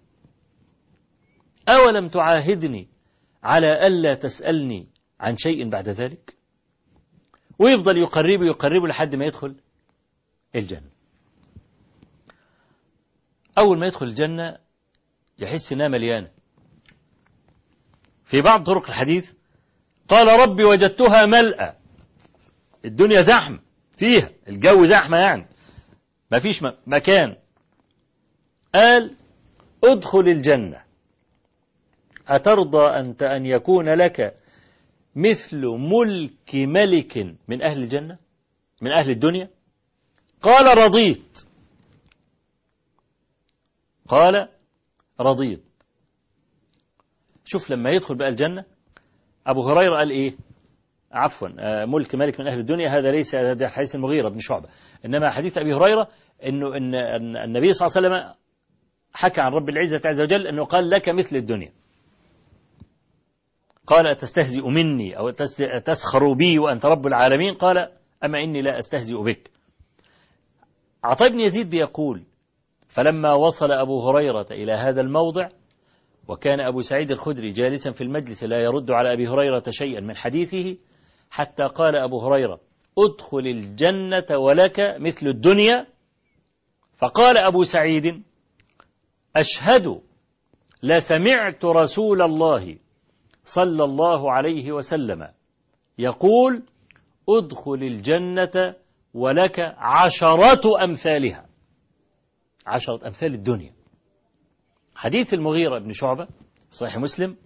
A: أولم تعاهدني على ألا تسألني عن شيء بعد ذلك ويفضل يقربه يقربه لحد ما يدخل الجنة أول ما يدخل الجنة يحس إنها مليانة في بعض طرق الحديث قال ربي وجدتها ملأى الدنيا زحمة فيها الجو زحمة يعني ما فيش مكان قال ادخل الجنة أترضى أنت أن يكون لك مثل ملك ملك من أهل الجنة من أهل الدنيا قال رضيت قال رضيت شوف لما يدخل بقى الجنة أبو هريرة قال إيه عفوا ملك ملك من أهل الدنيا هذا ليس هذا حديث المغيرة بن شعبة إنما حديث أبي هريرة إنه إن النبي صلى الله عليه وسلم حكى عن رب العزة عز وجل أنه قال لك مثل الدنيا قال أتستهزئ مني أو تسخر بي وأنت رب العالمين قال أما إني لا أستهزئ بك عطاء بن يزيد بيقول فلما وصل أبو هريرة إلى هذا الموضع وكان أبو سعيد الخدري جالسا في المجلس لا يرد على أبي هريرة شيئا من حديثه حتى قال أبو هريرة ادخل الجنة ولك مثل الدنيا فقال أبو سعيد أشهد لسمعت رسول الله صلى الله عليه وسلم يقول ادخل الجنة ولك عشرة أمثالها عشرة أمثال الدنيا حديث المغيرة بن شعبة صحيح مسلم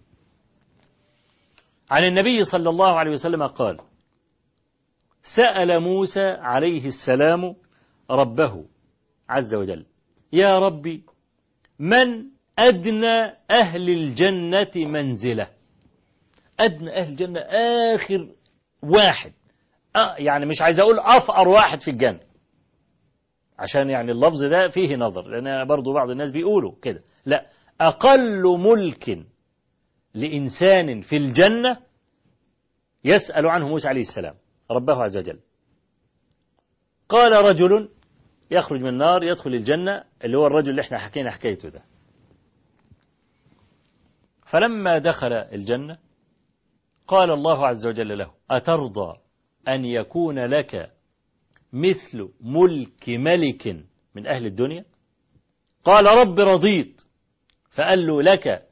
A: عن النبي صلى الله عليه وسلم قال سأل موسى عليه السلام ربه عز وجل يا ربي من أدنى أهل الجنة منزلة أدنى أهل الجنة آخر واحد أه يعني مش عايز أقول أفقر واحد في الجنة عشان يعني اللفظ ده فيه نظر لأن برضو بعض الناس بيقولوا كده لا أقل ملك لإنسان في الجنة يسأل عنه موسى عليه السلام ربه عز وجل قال رجل يخرج من النار يدخل الجنة اللي هو الرجل اللي احنا حكينا حكايته ده فلما دخل الجنة قال الله عز وجل له أترضى أن يكون لك مثل ملك ملك من أهل الدنيا قال رب رضيت فقال له لك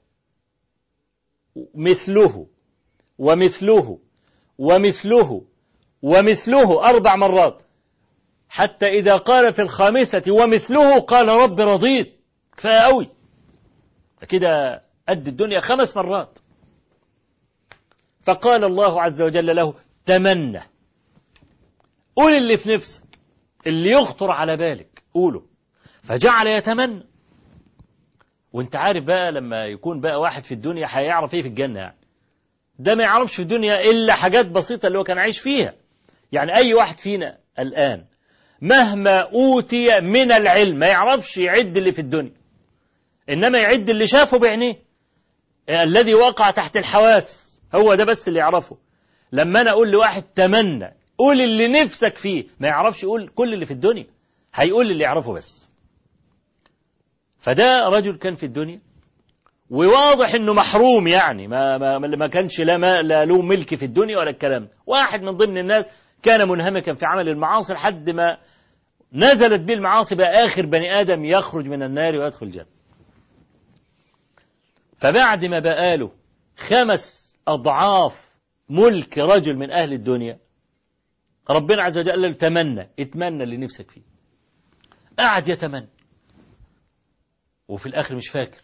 A: مثله ومثله ومثله ومثله أربع مرات حتى إذا قال في الخامسة ومثله قال رب رضيت كفاية قوي كده قد الدنيا خمس مرات فقال الله عز وجل له تمنى قول اللي في نفسك اللي يخطر على بالك قوله فجعل يتمنى وانت عارف بقى لما يكون بقى واحد في الدنيا هيعرف ايه في الجنة يعني ده ما يعرفش في الدنيا إلا حاجات بسيطة اللي هو كان عايش فيها يعني أي واحد فينا الآن مهما أوتي من العلم ما يعرفش يعد اللي في الدنيا إنما يعد اللي شافه بعينيه الذي وقع تحت الحواس هو ده بس اللي يعرفه لما أنا أقول لواحد تمنى قول اللي نفسك فيه ما يعرفش يقول كل اللي في الدنيا هيقول اللي يعرفه بس فده رجل كان في الدنيا وواضح انه محروم يعني ما ما ما كانش لا ما لا له ملك في الدنيا ولا الكلام واحد من ضمن الناس كان منهمكا في عمل المعاصي لحد ما نزلت به المعاصي بقى اخر بني ادم يخرج من النار ويدخل الجنه فبعد ما بقى له خمس اضعاف ملك رجل من اهل الدنيا ربنا عز وجل قال له تمنى اتمنى اللي نفسك فيه قعد يتمنى وفي الاخر مش فاكر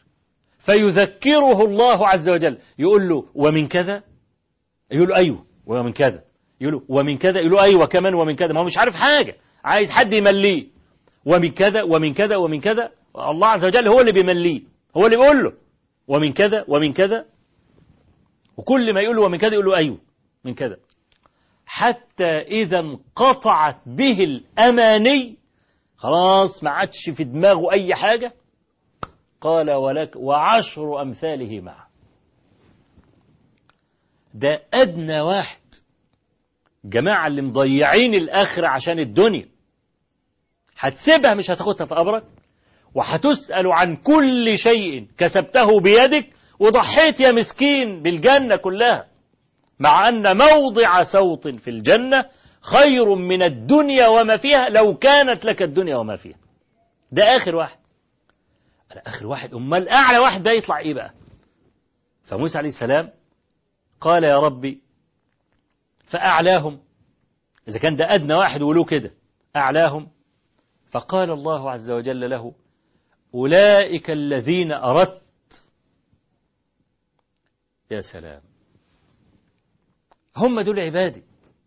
A: فيذكره الله عز وجل يقول له ومن كذا يقول له أيوه ومن كذا يقولوا ومن كذا يقولوا أيوة كمان ومن كذا ما هو مش عارف حاجة عايز حد يمليه ومن كذا ومن كذا ومن كذا الله عز وجل هو اللي بيمليه هو اللي بيقول له ومن كذا ومن كذا وكل ما يقول له ومن كذا يقول له أيوة من كذا حتى إذا انقطعت به الأماني خلاص ما عادش في دماغه أي حاجة قال ولك وعشر أمثاله معه ده أدنى واحد جماعة اللي مضيعين الآخرة عشان الدنيا هتسيبها مش هتاخدها في قبرك وهتسأل عن كل شيء كسبته بيدك وضحيت يا مسكين بالجنة كلها مع أن موضع سوط في الجنة خير من الدنيا وما فيها لو كانت لك الدنيا وما فيها ده آخر واحد آخر واحد أمال أعلى واحد ده يطلع إيه بقى فموسى عليه السلام قال يا ربي فأعلاهم إذا كان ده أدنى واحد ولو كده أعلاهم فقال الله عز وجل له أولئك الذين أردت يا سلام هم دول عبادي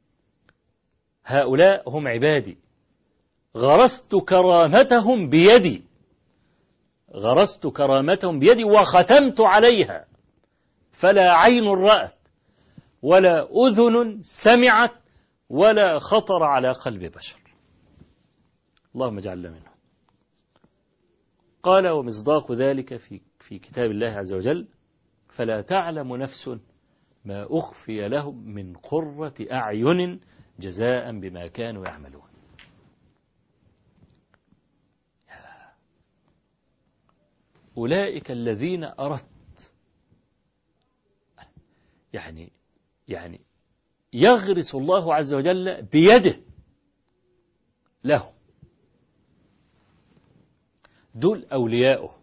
A: هؤلاء هم عبادي غرست كرامتهم بيدي غرست كرامتهم بيدي وختمت عليها فلا عين رأت ولا أذن سمعت ولا خطر على قلب بشر اللهم اجعلنا منهم قال ومصداق ذلك في في كتاب الله عز وجل فلا تعلم نفس ما أخفي لهم من قرة أعين جزاء بما كانوا يعملون أولئك الذين أردت يعني يعني يغرس الله عز وجل بيده لهم دول أولياؤه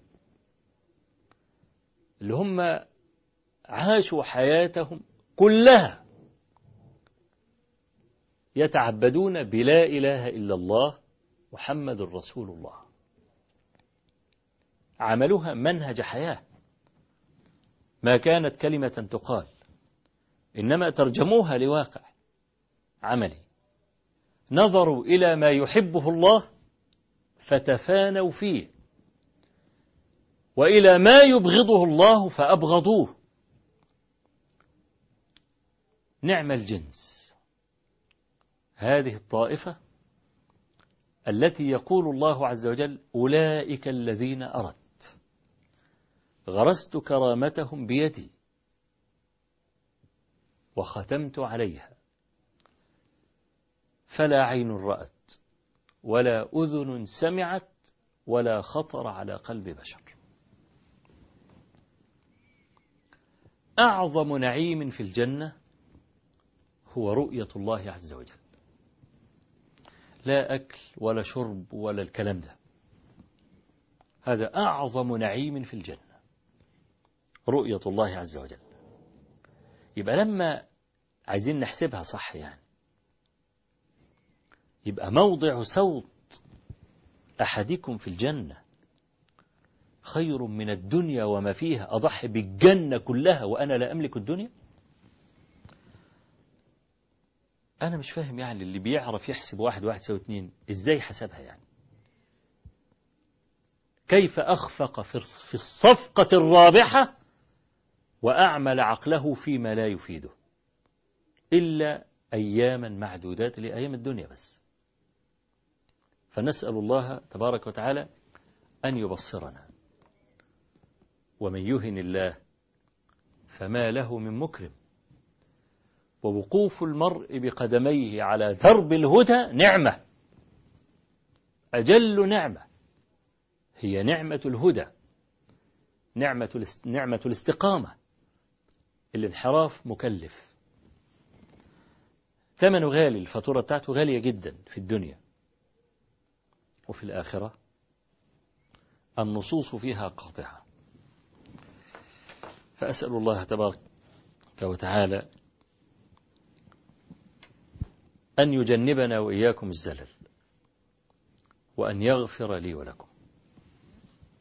A: اللي هم عاشوا حياتهم كلها يتعبدون بلا إله إلا الله محمد رسول الله عملوها منهج حياة ما كانت كلمة تقال إنما ترجموها لواقع عملي نظروا إلى ما يحبه الله فتفانوا فيه وإلى ما يبغضه الله فأبغضوه نعم الجنس هذه الطائفة التي يقول الله عز وجل أولئك الذين أردت غرست كرامتهم بيدي وختمت عليها فلا عين رأت ولا أذن سمعت ولا خطر على قلب بشر أعظم نعيم في الجنة هو رؤية الله عز وجل لا أكل ولا شرب ولا الكلام ده هذا أعظم نعيم في الجنة رؤية الله عز وجل يبقى لما عايزين نحسبها صح يعني يبقى موضع صوت أحدكم في الجنة خير من الدنيا وما فيها أضحي بالجنة كلها وأنا لا أملك الدنيا أنا مش فاهم يعني اللي بيعرف يحسب واحد واحد سوى اتنين إزاي حسبها يعني كيف أخفق في الصفقة الرابحة وأعمل عقله فيما لا يفيده إلا أياما معدودات لأيام الدنيا بس فنسأل الله تبارك وتعالى أن يبصرنا ومن يهن الله فما له من مكرم ووقوف المرء بقدميه على درب الهدى نعمة أجل نعمة هي نعمة الهدى نعمة نعمة الاستقامة الانحراف مكلف ثمنه غالي الفاتورة بتاعته غالية جدا في الدنيا وفي الآخرة النصوص فيها قاطعة فأسأل الله تبارك وتعالى أن يجنبنا وإياكم الزلل وأن يغفر لي ولكم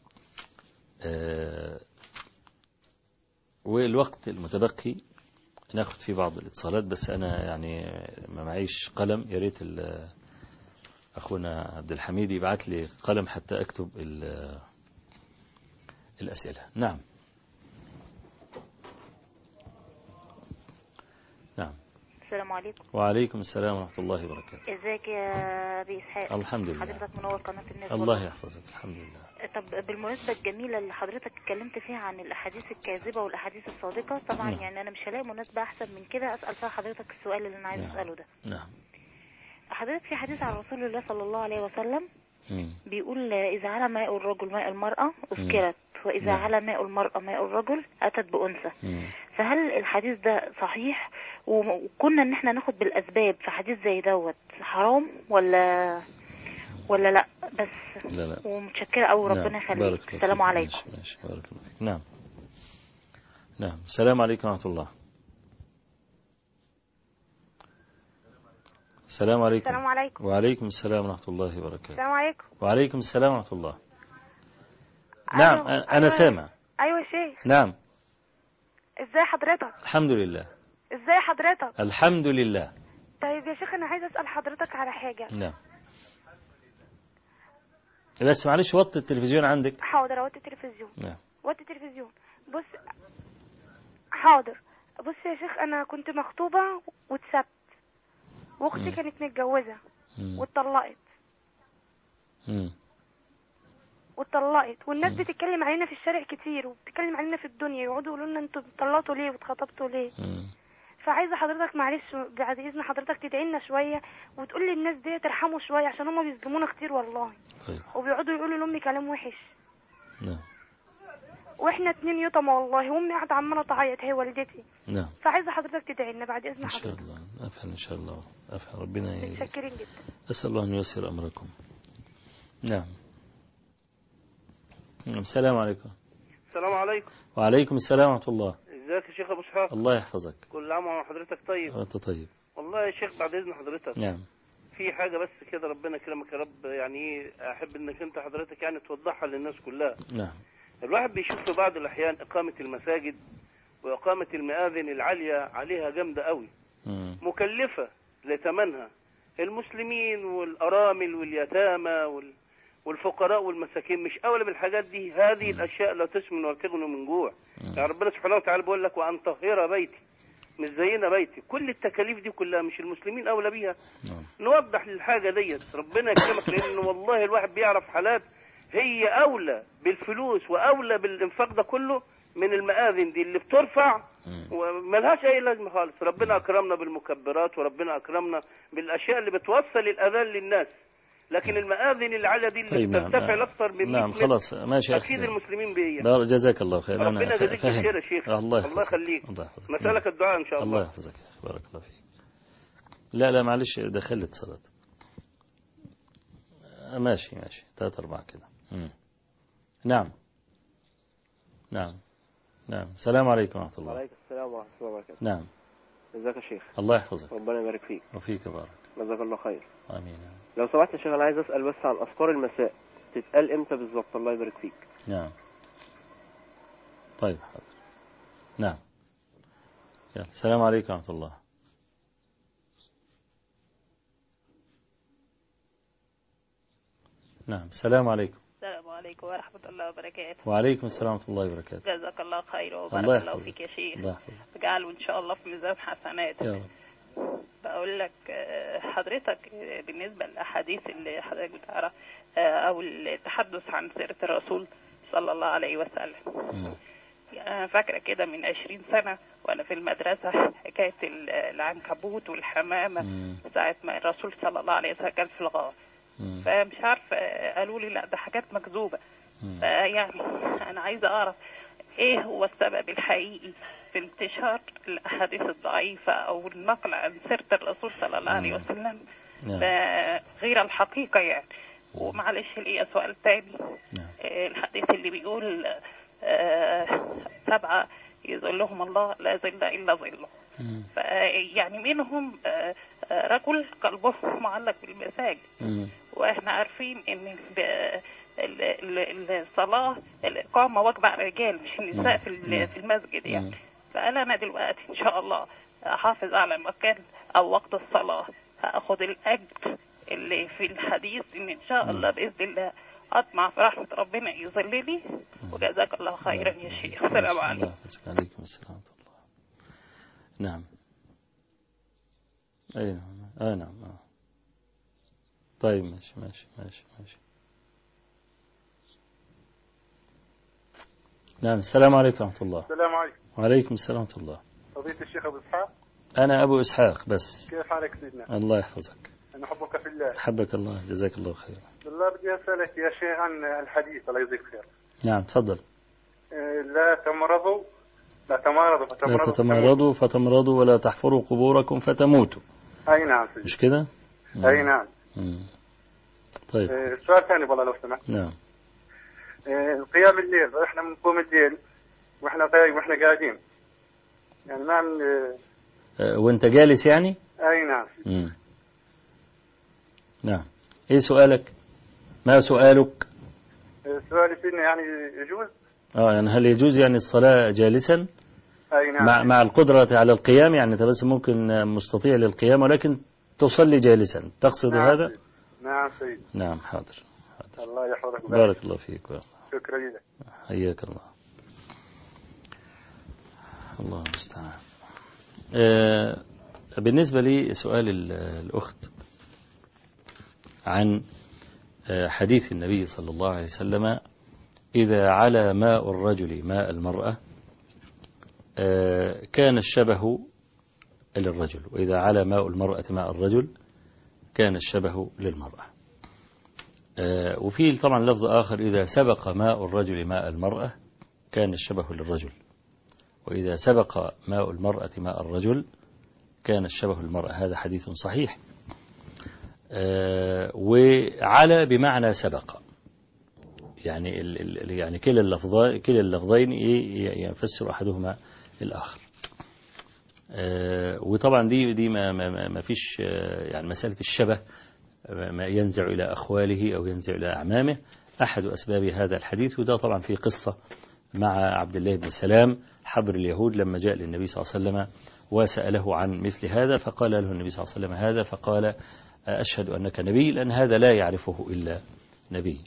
A: أه والوقت المتبقي ناخد فيه بعض الاتصالات بس أنا يعني ما معيش قلم يا ريت ال- أخونا عبد الحميد يبعت لي قلم حتى أكتب ال- الأسئلة نعم نعم
B: السلام عليكم
A: وعليكم السلام ورحمة الله وبركاته
B: ازيك يا ابي اسحاق
A: الحمد لله
B: حضرتك منور قناه الناس
A: الله
B: والله.
A: يحفظك الحمد لله
B: طب بالمناسبه الجميله اللي حضرتك اتكلمت فيها عن الاحاديث الكاذبه والاحاديث الصادقه طبعا
A: نعم.
B: يعني انا مش هلاقي مناسبه احسن من كده اسال فيها حضرتك السؤال اللي انا عايز
A: نعم.
B: اساله ده
A: نعم
B: حضرتك في حديث عن رسول الله صلى الله عليه وسلم
A: مم.
B: بيقول اذا على ماء الرجل ماء المراه اسكرت واذا
A: نعم.
B: على ماء المراه ماء الرجل اتت بانثى
A: مم.
B: فهل الحديث ده صحيح وم- وكنا ان احنا ناخد بالاسباب في حديث زي دوت حرام ولا ولا لا بس
A: لا لا
B: ومتشكره قوي ربنا
A: نعم.
B: يخليك
A: بارك الله
B: السلام
A: فيك.
B: عليكم
A: ماشي ماشي بارك الله فيك نعم نعم السلام عليكم ورحمة الله السلام عليكم
C: السلام عليكم
A: وعليكم السلام ورحمة الله وبركاته
C: السلام عليكم
A: وعليكم السلام ورحمة الله نعم
C: أيوة،
A: أنا
C: أيوة.
A: سامع
C: ايوه يا شيخ
A: نعم
C: ازاي حضرتك
A: الحمد لله
C: ازاي حضرتك
A: الحمد لله
C: طيب يا شيخ انا عايز اسال حضرتك على حاجه
A: نعم بس معلش وطي التلفزيون عندك
C: حاضر اوطي التلفزيون
A: نعم
C: وطي التلفزيون بص حاضر بص يا شيخ انا كنت مخطوبه واتسبت واختي
A: مم.
C: كانت متجوزه
A: مم.
C: واتطلقت
A: مم.
C: واتطلقت والناس
A: مم.
C: بتتكلم علينا في الشارع كتير وبتتكلم علينا في الدنيا يقعدوا يقولوا لنا انتوا اتطلقتوا ليه واتخطبتوا ليه
A: مم.
C: فعايزه حضرتك معلش بعد اذن حضرتك تدعي لنا شويه وتقول لي الناس دي ترحموا شويه عشان هم بيظلمونا كتير والله
A: طيب
C: وبيقعدوا يقولوا لامي كلام وحش
A: نعم
C: واحنا اتنين يتامى والله وامي قاعده عماله تعيط هي والدتي
A: نعم
C: فعايزه حضرتك تدعي لنا بعد اذن
A: إن شاء
C: حضرتك
A: الله أفهم إن شاء الله أفهم ربنا ي...
C: متشكرين جدا
A: أسأل الله أن ييسر أمركم نعم نعم. السلام عليكم
D: السلام عليكم
A: وعليكم السلام ورحمة الله
D: ازيك يا شيخ ابو اسحاق
A: الله يحفظك
D: كل عام وحضرتك طيب
A: وأنت طيب
D: والله يا شيخ بعد اذن حضرتك
A: نعم
D: في حاجه بس كده ربنا يكرمك يا رب يعني ايه احب انك انت حضرتك يعني توضحها للناس كلها
A: نعم
D: الواحد بيشوف في بعض الاحيان اقامه المساجد واقامه المآذن العاليه عليها جامده قوي
A: مم.
D: مكلفه لثمنها المسلمين والارامل واليتامى وال والفقراء والمساكين مش اولى بالحاجات دي هذه الاشياء لا تسمن ولا تغني من جوع
A: مم.
D: يعني ربنا سبحانه وتعالى بيقول لك وان طهر بيتي مش زينا بيتي كل التكاليف دي كلها مش المسلمين اولى بيها
A: نعم
D: نوضح للحاجه ديت ربنا يكرمك لان والله الواحد بيعرف حالات هي اولى بالفلوس واولى بالانفاق ده كله من المآذن دي اللي بترفع
A: مم.
D: وملهاش اي لازمه خالص ربنا اكرمنا بالمكبرات وربنا اكرمنا بالاشياء اللي بتوصل الاذان للناس لكن المآذن العاليه دي اللي
A: طيب نعم
D: بترتفع
A: نعم.
D: لاكثر من 100
A: نعم
D: متر،
A: خلاص ماشي يا أخي
D: اكيد المسلمين بيها
A: بار- جزاك الله خير
D: ربنا
A: أنا
D: يجزيك
A: فاهم
D: بالخير يا شيخ.
A: الله
D: الله
A: يحفظك
D: يخليك.
A: الله يحفظك
D: مسألك الدعاء ان شاء
A: الله
D: الله
A: يحفظك يا أخي. بارك الله فيك لا لا معلش دخلت صلاة آه، ماشي ماشي ثلاثة أربعة كده مم. نعم نعم نعم السلام عليكم ورحمة الله
E: وعليكم السلام ورحمة الله وبركاته
A: نعم
E: ازيك يا شيخ
A: الله يحفظك
E: ربنا يبارك فيك
A: وفيك بارك
E: جزاك الله خير
A: آمين
E: لو سمحت يا شيخ انا عايز اسال بس عن اذكار المساء تتقال امتى بالظبط الله يبارك فيك
A: نعم طيب حاضر نعم يلا السلام عليكم ورحمة الله نعم السلام عليكم
F: السلام عليكم ورحمة الله وبركاته
A: وعليكم السلام ورحمة الله وبركاته
F: جزاك الله خير
A: الله
F: وبارك الله
A: يحفظك.
F: فيك يا شيخ
A: الله يحفظك
F: اجعله إن شاء الله في ميزان حسناتك
A: يا رب
F: بقول لك آه، حضرتك آه، بالنسبة للأحاديث اللي حضرتك بتعرف آه، أو التحدث عن سيرة الرسول صلى الله عليه وسلم
A: مم.
F: يعني أنا فاكرة كده من عشرين سنة وأنا في المدرسة حكاية ال- العنكبوت والحمامة
A: مم.
F: ساعة ما الرسول صلى الله عليه وسلم كان في الغار
A: مم.
F: فمش عارفة آه، قالوا لي لا ده حاجات مكذوبة
A: مم.
F: فيعني أنا عايزة أعرف إيه هو السبب الحقيقي في انتشار الأحاديث الضعيفة أو النقل عن سيرة الرسول صلى الله عليه
A: نعم.
F: وسلم
A: نعم
F: غير الحقيقة يعني ومعلش ليا سؤال تاني
A: نعم
F: آه، الحديث اللي بيقول آه، سبعة يظلهم الله لا ظل إلا ظله
A: مم.
F: فيعني منهم آه، آه، رجل قلبه معلق بالمساجد
A: مم.
F: واحنا عارفين ان ب- ال- ال- الصلاة الإقامة واجبة على الرجال مش النساء في ال-
A: مم.
F: في المسجد
A: مم.
F: يعني ف فهل انا دلوقتي ان شاء الله احافظ على مكان او وقت الصلاه هاخد الاجر اللي في الحديث ان ان شاء الله باذن الله اطمع في رحمه ربنا يظللي وجزاك الله خيرا يا شيخ السلام عليكم
A: الله يحفظك. عليكم السلام ورحمة الله نعم أي نعم آه نعم آه. طيب ماشي ماشي ماشي ماشي نعم السلام عليكم ورحمة الله
G: السلام عليكم
A: وعليكم السلام ورحمة الله
G: فضيلة الشيخ أبو إسحاق
A: أنا أبو إسحاق بس
G: كيف حالك سيدنا
A: الله يحفظك
G: أنا أحبك في الله
A: حبك الله جزاك الله خيرا
G: بالله بدي أسألك يا شيخ عن الحديث الله يجزيك خير
A: نعم تفضل
G: آه، لا تمرضوا لا تمارضوا
A: لا
G: فتمرضوا
A: تتمردوا فتمرضوا ولا تحفروا قبوركم فتموتوا
G: فتموتوا. أي نعم سيدي
A: مش كده مم.
G: أي نعم
A: مم. طيب
G: آه، سؤال ثاني والله لو سمحت
A: نعم
G: آه، قيام الليل إحنا بنقوم الليل وإحنا طيب وإحنا قاعدين يعني ما من
A: أه، وانت جالس يعني
G: أي نعم
A: مم. نعم ايه سؤالك ما سؤالك
G: آه، سؤالي سيدنا يعني يجوز
A: اه يعني هل يجوز يعني الصلاة جالسا
G: أي نعم
A: مع, مع القدرة على القيام يعني انت بس ممكن آه، مستطيع للقيام ولكن تصلي جالسا تقصد
G: نعم
A: هذا
G: سيدي. نعم سيد
A: نعم حاضر
G: الله يحفظك ويبارك.
A: بارك الله فيك والله.
G: شكرا لك
A: حياك الله الله المستعان آه، بالنسبة لي سؤال ال- الأخت عن آه، حديث النبي صلى الله عليه وسلم إذا علا ماء الرجل ماء المرأة آه، كان الشبه للرجل وإذا علا ماء المرأة ماء الرجل كان الشبه للمرأة آه، وفي طبعا لفظ آخر إذا سبق ماء الرجل ماء المرأة كان الشبه للرجل وإذا سبق ماء المرأة ماء الرجل كان الشبه للمرأة هذا حديث صحيح آه، وعلى بمعنى سبق يعني ال ال يعني كلا اللفظين كلا اللفظين ي- ي- يفسر أحدهما الآخر آه، وطبعا دي دي ما ما ما- ما فيش آه، يعني مسألة الشبه ما ينزع إلى أخواله أو ينزع إلى أعمامه أحد أسباب هذا الحديث وده طبعا في قصة مع عبد الله بن سلام حبر اليهود لما جاء للنبي صلى الله عليه وسلم وسأله عن مثل هذا فقال له النبي صلى الله عليه وسلم هذا فقال أشهد أنك نبي لأن هذا لا يعرفه إلا نبي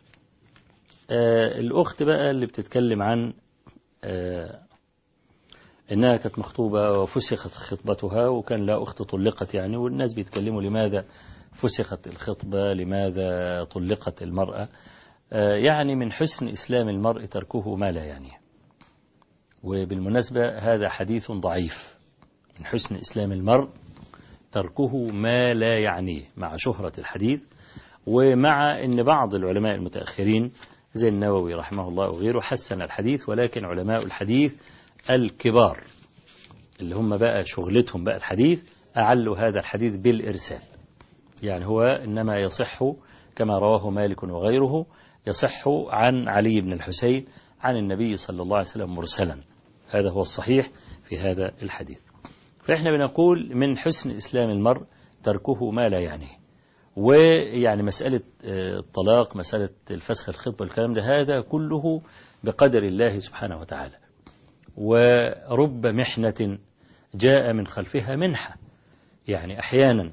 A: آه، الأخت بقى اللي بتتكلم عن آه، إنها كانت مخطوبة وفسخت خطبتها وكان لا أخت طلقت يعني والناس بيتكلموا لماذا فسخت الخطبة لماذا طلقت المرأة آه، يعني من حسن إسلام المرء تركه ما لا يعنيه وبالمناسبة هذا حديث ضعيف من حسن إسلام المرء تركه ما لا يعنيه مع شهرة الحديث ومع أن بعض العلماء المتأخرين زي النووي رحمه الله وغيره حسن الحديث ولكن علماء الحديث الكبار اللي هم بقى شغلتهم بقى الحديث أعلوا هذا الحديث بالإرسال يعني هو إنما يصح كما رواه مالك وغيره يصح عن علي بن الحسين عن النبي صلى الله عليه وسلم مرسلا هذا هو الصحيح في هذا الحديث فإحنا بنقول من حسن إسلام المرء تركه ما لا يعنيه ويعني مسألة آه، الطلاق مسألة الفسخ الخطبة الكلام ده هذا كله بقدر الله سبحانه وتعالى ورب محنة جاء من خلفها منحة يعني أحيانا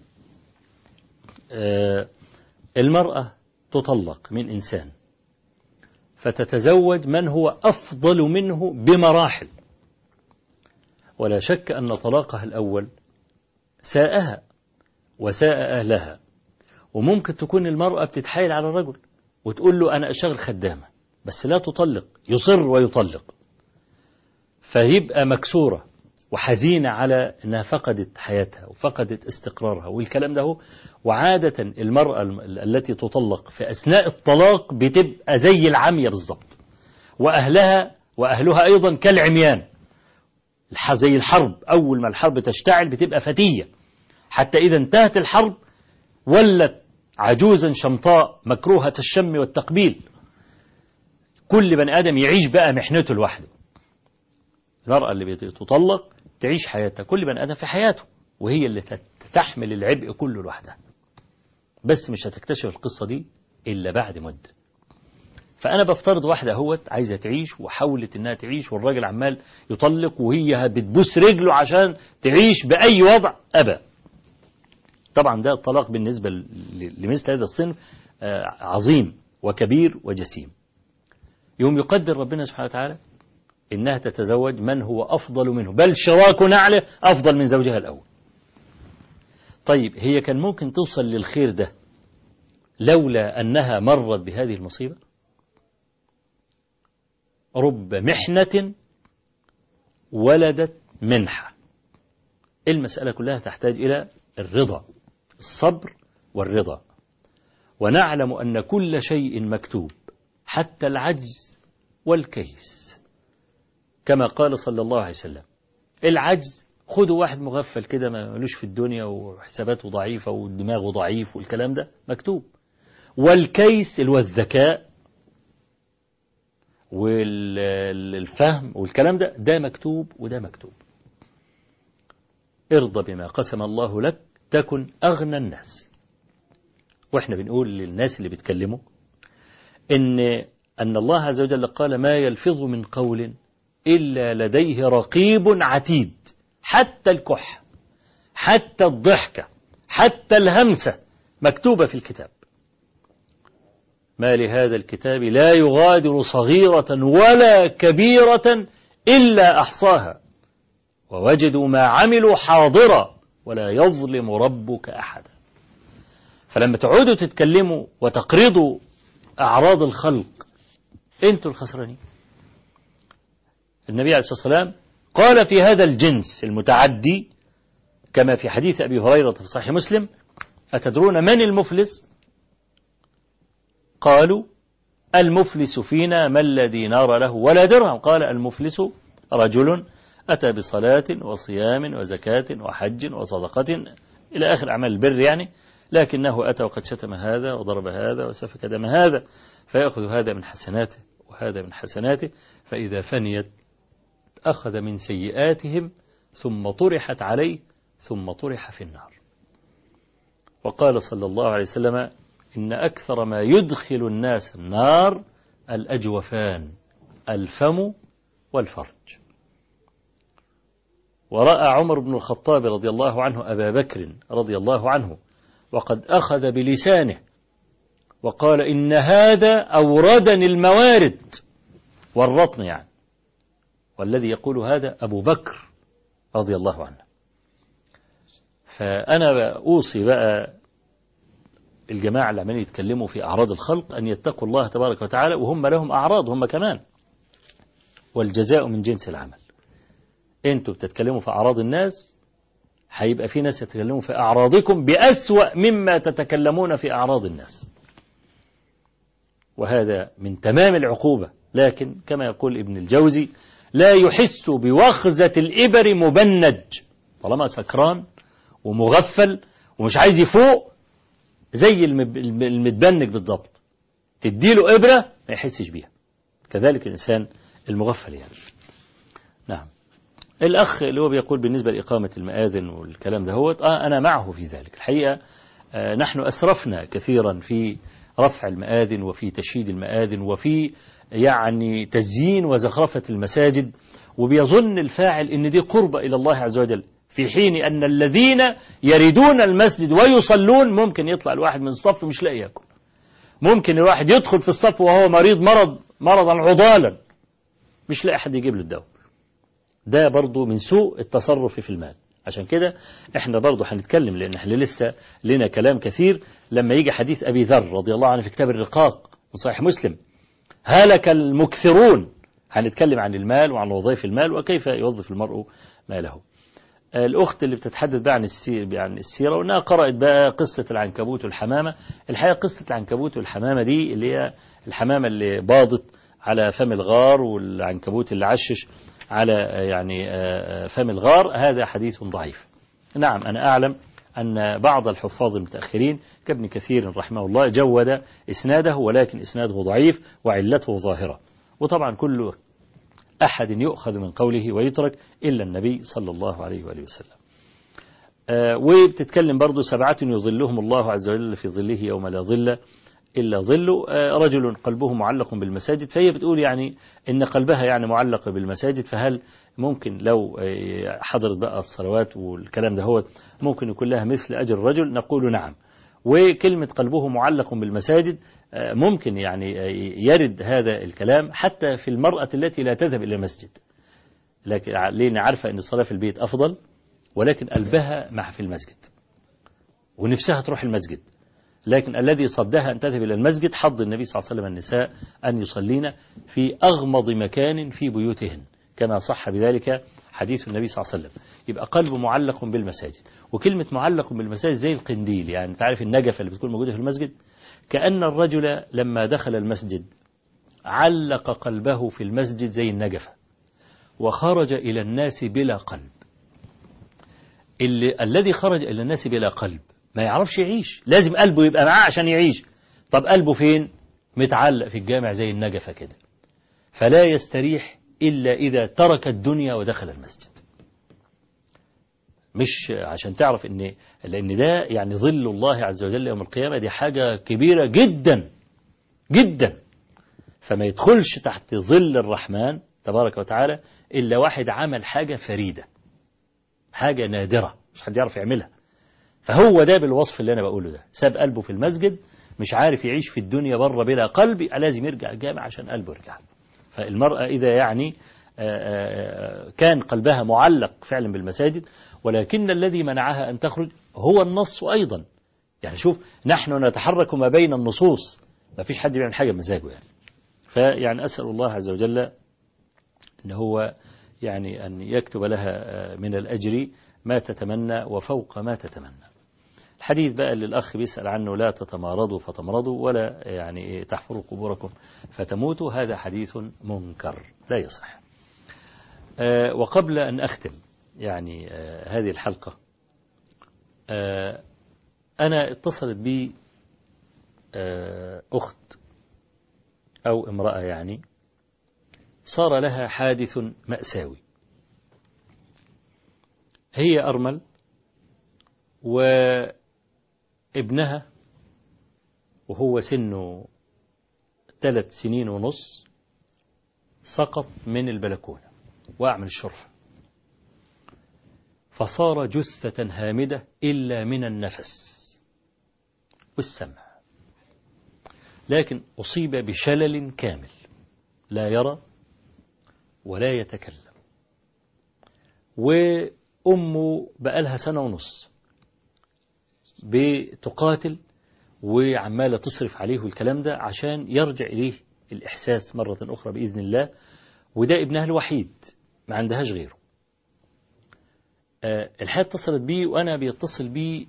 A: آه، المرأة تطلق من إنسان فتتزوج من هو أفضل منه بمراحل ولا شك أن طلاقها الأول ساءها وساء أهلها وممكن تكون المرأة بتتحايل على الرجل وتقول له أنا أشغل خدامة بس لا تطلق يصر ويطلق فيبقى مكسورة وحزينة على أنها فقدت حياتها وفقدت استقرارها والكلام ده هو وعادة المرأة الم- التي تطلق في أثناء الطلاق بتبقى زي العمية بالظبط وأهلها وأهلها أيضا كالعميان الح- زي الحرب أول ما الحرب تشتعل بتبقى فتية حتى إذا انتهت الحرب ولت عجوزا شمطاء مكروهة الشم والتقبيل كل بني آدم يعيش بقى محنته لوحده المرأة اللي بتطلق تعيش حياتها كل بني آدم في حياته وهي اللي تت- تحمل العبء كله لوحدها بس مش هتكتشف القصة دي إلا بعد مدة فأنا بفترض واحدة اهوت عايزة تعيش وحاولت إنها تعيش والراجل عمال يطلق وهي بتبوس رجله عشان تعيش بأي وضع أبى طبعا ده الطلاق بالنسبة ل- لمثل هذا الصنف آه، عظيم وكبير وجسيم يوم يقدر ربنا سبحانه وتعالى إنها تتزوج من هو أفضل منه بل شراك نعله أفضل من زوجها الأول طيب هي كان ممكن توصل للخير ده لولا أنها مرت بهذه المصيبة رب محنة ولدت منحة المسألة كلها تحتاج إلى الرضا الصبر والرضا ونعلم أن كل شيء مكتوب حتى العجز والكيس كما قال صلى الله عليه وسلم العجز خدوا واحد مغفل كده ما ملوش في الدنيا وحساباته ضعيفة ودماغه ضعيف والكلام ده مكتوب والكيس اللي هو الذكاء والفهم والكلام ده ده مكتوب وده مكتوب ارضى بما قسم الله لك تكن أغنى الناس واحنا بنقول للناس اللي بيتكلموا ان ان الله عز وجل قال ما يلفظ من قول الا لديه رقيب عتيد حتى الكح حتى الضحكه حتى الهمسه مكتوبه في الكتاب ما لهذا الكتاب لا يغادر صغيره ولا كبيره الا احصاها ووجدوا ما عملوا حاضرا ولا يظلم ربك احدا فلما تقعدوا تتكلموا وتقرضوا أعراض الخلق أنتوا الخسرانين النبي عليه الصلاة والسلام قال في هذا الجنس المتعدي كما في حديث أبي هريرة في صحيح مسلم أتدرون من المفلس قالوا المفلس فينا من لا دينار له ولا درهم قال المفلس رجل أتى بصلاة وصيام وزكاة وحج وصدقة إلى آخر أعمال البر يعني لكنه أتى وقد شتم هذا وضرب هذا وسفك دم هذا فيأخذ هذا من حسناته وهذا من حسناته فإذا فنيت أخذ من سيئاتهم ثم طرحت عليه ثم طرح في النار وقال صلى الله عليه وسلم إن أكثر ما يدخل الناس النار الأجوفان الفم والفرج ورأى عمر بن الخطاب رضي الله عنه أبا بكر رضي الله عنه وقد أخذ بلسانه وقال إن هذا أوردني الموارد والرطن يعني والذي يقول هذا أبو بكر رضي الله عنه فأنا أوصي بقى الجماعة اللي عمالين يتكلموا في أعراض الخلق أن يتقوا الله تبارك وتعالى وهم لهم أعراض هم كمان والجزاء من جنس العمل انتوا بتتكلموا في أعراض الناس هيبقى في ناس يتكلمون في أعراضكم بأسوأ مما تتكلمون في أعراض الناس وهذا من تمام العقوبة لكن كما يقول ابن الجوزي لا يحس بوخزة الإبر مبنج طالما سكران ومغفل ومش عايز يفوق زي المب- المتبنج بالضبط تديله إبرة ما يحسش بيها كذلك الإنسان المغفل يعني نعم الأخ اللي هو بيقول بالنسبة لإقامة المآذن والكلام ده هو آه أنا معه في ذلك الحقيقة آه نحن أسرفنا كثيرا في رفع المآذن وفي تشييد المآذن وفي يعني تزيين وزخرفة المساجد وبيظن الفاعل ان دي قربة إلى الله عز وجل في حين أن الذين يريدون المسجد ويصلون ممكن يطلع الواحد من الصف مش لاقي ياكل ممكن الواحد يدخل في الصف وهو مريض مرض مرضا عضالا مش لاقي حد يجيب له الدواء ده برضو من سوء التصرف في المال عشان كده احنا برضو هنتكلم لان احنا لسه لنا كلام كثير لما يجي حديث ابي ذر رضي الله عنه في كتاب الرقاق من صحيح مسلم هلك المكثرون هنتكلم عن المال وعن وظائف المال وكيف يوظف المرء ماله الأخت اللي بتتحدث بقى عن السيرة, عن السيرة وأنها قرأت بقى قصة العنكبوت والحمامة الحقيقة قصة العنكبوت والحمامة دي اللي هي الحمامة اللي باضت على فم الغار والعنكبوت اللي عشش على يعني فم الغار هذا حديث ضعيف نعم أنا أعلم أن بعض الحفاظ المتأخرين كابن كثير رحمه الله جود إسناده ولكن إسناده ضعيف وعلته ظاهرة وطبعا كل أحد يؤخذ من قوله ويترك إلا النبي صلى الله عليه وآله وسلم آه وبتتكلم برضو سبعة يظلهم الله عز وجل في ظله يوم لا ظل إلا ظله آه، رجل قلبه معلق بالمساجد فهي بتقول يعني إن قلبها يعني معلق بالمساجد فهل ممكن لو آه، حضرت بقى الصلوات والكلام ده هو ممكن يكون لها مثل أجر الرجل نقول نعم وكلمة قلبه معلق بالمساجد آه، ممكن يعني آه، يرد هذا الكلام حتى في المرأة التي لا تذهب إلى المسجد لكن لأن عارفة أن الصلاة في البيت أفضل ولكن قلبها مع في المسجد ونفسها تروح المسجد لكن الذي صدها أن تذهب إلى المسجد حض النبي صلى الله عليه وسلم النساء أن يصلين في أغمض مكان في بيوتهن كما صح بذلك حديث النبي صلى الله عليه وسلم يبقى قلبه معلق بالمساجد وكلمة معلق بالمساجد زي القنديل يعني تعرف النجفة اللي بتكون موجودة في المسجد كأن الرجل لما دخل المسجد علق قلبه في المسجد زي النجفة وخرج إلى الناس بلا قلب اللي الذي خرج إلى الناس بلا قلب ما يعرفش يعيش لازم قلبه يبقى معاه عشان يعيش طب قلبه فين متعلق في الجامع زي النجفة كده فلا يستريح إلا إذا ترك الدنيا ودخل المسجد مش عشان تعرف ان لان ده يعني ظل الله عز وجل يوم القيامة دي حاجة كبيرة جدا جدا فما يدخلش تحت ظل الرحمن تبارك وتعالى إلا واحد عمل حاجة فريدة حاجة نادرة مش حد يعرف يعملها فهو ده بالوصف اللي أنا بقوله ده ساب قلبه في المسجد مش عارف يعيش في الدنيا بره بلا قلب لازم يرجع الجامع عشان قلبه يرجع فالمرأة إذا يعني كان قلبها معلق فعلا بالمساجد ولكن الذي منعها أن تخرج هو النص أيضا يعني شوف نحن نتحرك ما بين النصوص ما فيش حد بيعمل حاجة بمزاجه يعني فيعني أسأل الله عز وجل أن هو يعني أن يكتب لها من الأجر ما تتمنى وفوق ما تتمنى الحديث بقى اللي الأخ بيسأل عنه لا تتمارضوا فتمرضوا ولا يعني تحفروا قبوركم فتموتوا هذا حديث منكر لا يصح وقبل أن أختم يعني هذه الحلقة أنا اتصلت بي أخت أو امرأة يعني صار لها حادث مأساوي هي أرمل وابنها وهو سنه ثلاث سنين ونص سقط من البلكونة وقع من الشرفة فصار جثة هامدة إلا من النفس والسمع لكن أصيب بشلل كامل لا يرى ولا يتكلم وأمه بقالها سنة ونص بتقاتل وعمالة تصرف عليه الكلام ده عشان يرجع إليه الإحساس مرة أخرى بإذن الله وده ابنها الوحيد ما عندهاش غيره أه الحياة اتصلت بيه وأنا بيتصل بيه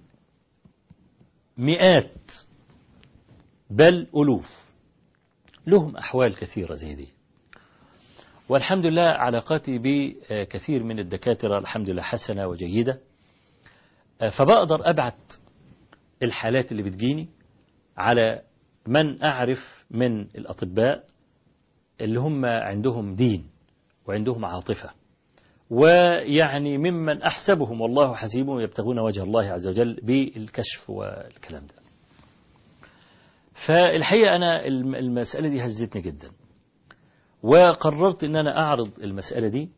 A: مئات بل ألوف لهم أحوال كثيرة زي دي والحمد لله علاقاتي بكثير من الدكاترة الحمد لله حسنة وجيدة فبقدر أبعت الحالات اللي بتجيني على من أعرف من الأطباء اللي هم عندهم دين وعندهم عاطفة ويعني ممن أحسبهم والله حسيبهم يبتغون وجه الله عز وجل بالكشف والكلام ده فالحقيقة أنا المسألة دي هزتني جدا وقررت أن أنا أعرض المسألة دي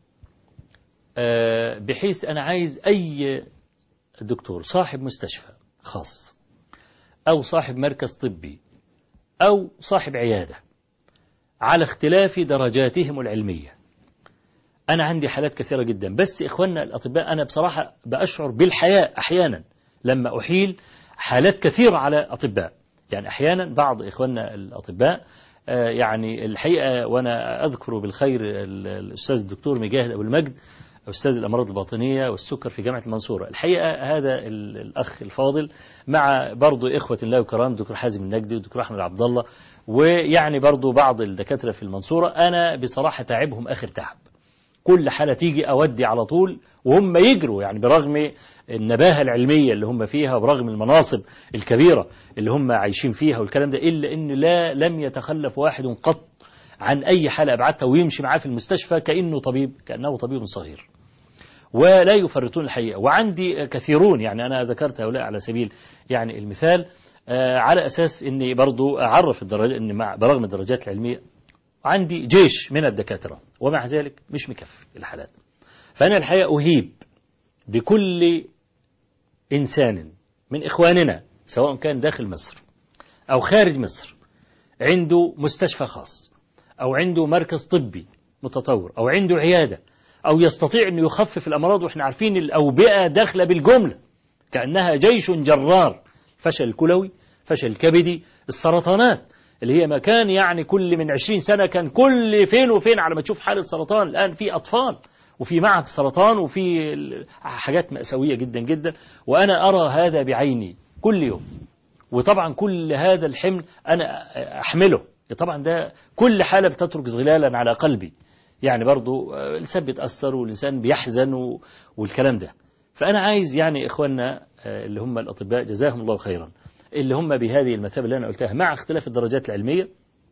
A: بحيث أنا عايز أي دكتور صاحب مستشفى خاص أو صاحب مركز طبي أو صاحب عيادة على اختلاف درجاتهم العلمية أنا عندي حالات كثيرة جدا بس إخواننا الأطباء أنا بصراحة بأشعر بالحياء أحيانا لما أحيل حالات كثيرة على أطباء يعني أحيانا بعض إخواننا الأطباء يعني الحقيقة وأنا أذكر بالخير الأستاذ الدكتور مجاهد أبو المجد أستاذ الأمراض الباطنية والسكر في جامعة المنصورة الحقيقة هذا الأخ الفاضل مع برضو إخوة الله وكرام دكتور حازم النجدي ودكتور أحمد عبد الله ويعني برضو بعض الدكاترة في المنصورة أنا بصراحة تعبهم آخر تعب كل حالة تيجي أودي على طول وهم يجروا يعني برغم النباهة العلمية اللي هم فيها وبرغم المناصب الكبيرة اللي هم عايشين فيها والكلام ده إلا إن لا لم يتخلف واحد قط عن أي حالة أبعتها ويمشي معاه في المستشفى كأنه طبيب كأنه طبيب صغير ولا يفرطون الحقيقة وعندي كثيرون يعني أنا ذكرت هؤلاء على سبيل يعني المثال آه، على أساس أني برضو أعرف الدرجات أن مع برغم الدرجات العلمية عندي جيش من الدكاترة ومع ذلك مش مكفي الحالات فأنا الحقيقة أهيب بكل إنسان من إخواننا سواء كان داخل مصر أو خارج مصر عنده مستشفى خاص أو عنده مركز طبي متطور أو عنده عيادة أو يستطيع أن يخفف الأمراض وإحنا عارفين الأوبئة داخلة بالجملة كأنها جيش جرار فشل الكلوي فشل الكبدي السرطانات اللي هي مكان يعني كل من 20 سنة كان كل فين وفين على ما تشوف حالة سرطان الآن في أطفال وفي معهد السرطان وفي ال- حاجات مأساوية جدا جدا وأنا أرى هذا بعيني كل يوم وطبعا كل هذا الحمل أنا أحمله طبعا ده كل حالة بتترك ظلالا على قلبي يعني برضو آه، الإنسان بيتأثر والإنسان بيحزن و- والكلام ده فأنا عايز يعني إخواننا آه، اللي هم الأطباء جزاهم الله خيرا اللي هم بهذه المثابة اللي أنا قلتها مع اختلاف الدرجات العلمية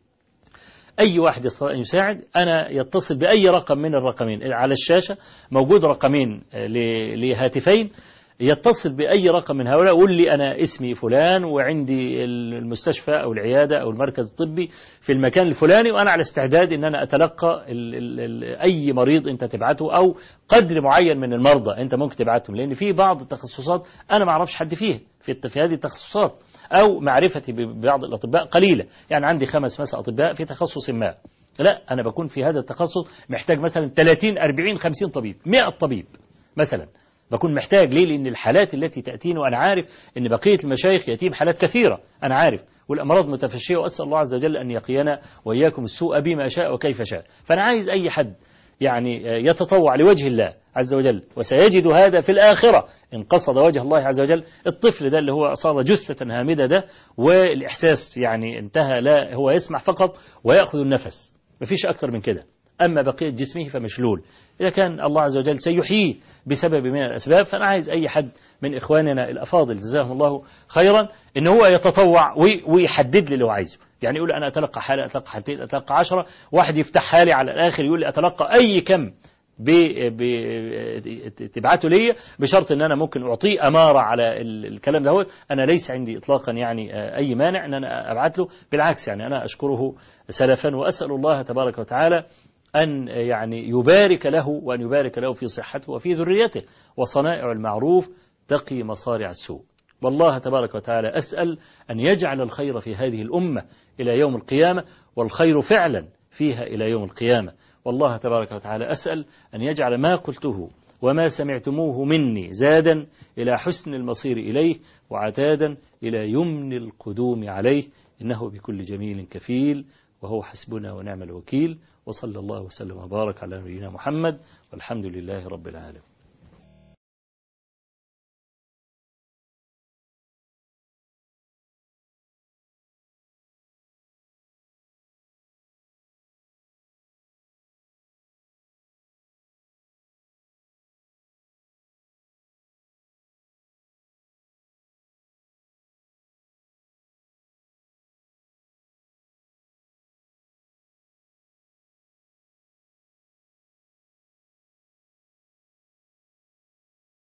A: أي واحد يستطيع أن يساعد أنا يتصل بأي رقم من الرقمين على الشاشة موجود رقمين آه، ل- لهاتفين يتصل بأي رقم من هؤلاء يقول لي أنا اسمي فلان وعندي المستشفى أو العيادة أو المركز الطبي في المكان الفلاني وأنا على استعداد أن أنا أتلقى ال ال ال أي مريض أنت تبعته أو قدر معين من المرضى أنت ممكن تبعتهم لأن في بعض التخصصات أنا ما أعرفش حد فيها في, الت- في هذه التخصصات أو معرفتي ببعض الأطباء قليلة يعني عندي خمس مثلا أطباء في تخصص ما لا أنا بكون في هذا التخصص محتاج مثلا 30 40 50 طبيب 100 طبيب مثلا بكون محتاج ليه لأن الحالات التي تأتيني وأنا عارف أن بقية المشايخ يتيم حالات كثيرة أنا عارف والأمراض متفشية وأسأل الله عز وجل أن يقينا وإياكم السوء بما شاء وكيف شاء فأنا عايز أي حد يعني يتطوع لوجه الله عز وجل وسيجد هذا في الآخرة إن قصد وجه الله عز وجل الطفل ده اللي هو صار جثة هامدة ده والإحساس يعني انتهى لا هو يسمع فقط ويأخذ النفس مفيش أكثر من كده أما بقية جسمه فمشلول إذا كان الله عز وجل سيحييه بسبب من الأسباب فأنا عايز أي حد من إخواننا الأفاضل جزاهم الله خيرا إن هو يتطوع وي- ويحدد لي اللي هو عايزه يعني يقول أنا أتلقى حالة أتلقى حالتين أتلقى عشرة واحد يفتح حالي على الآخر يقول لي أتلقى أي كم ب- ب- تبعته لي بشرط ان انا ممكن اعطيه اماره على ال- الكلام ده انا ليس عندي اطلاقا يعني آه، اي مانع ان انا ابعت له بالعكس يعني انا اشكره سلفا واسال الله تبارك وتعالى أن يعني يبارك له وأن يبارك له في صحته وفي ذريته وصنائع المعروف تقي مصارع السوء والله تبارك وتعالى أسأل أن يجعل الخير في هذه الأمة إلى يوم القيامة والخير فعلا فيها إلى يوم القيامة والله تبارك وتعالى أسأل أن يجعل ما قلته وما سمعتموه مني زادا إلى حسن المصير إليه وعتادا إلى يمن القدوم عليه إنه بكل جميل كفيل وهو حسبنا ونعم الوكيل وصلى الله وسلم وبارك على نبينا محمد والحمد لله رب العالمين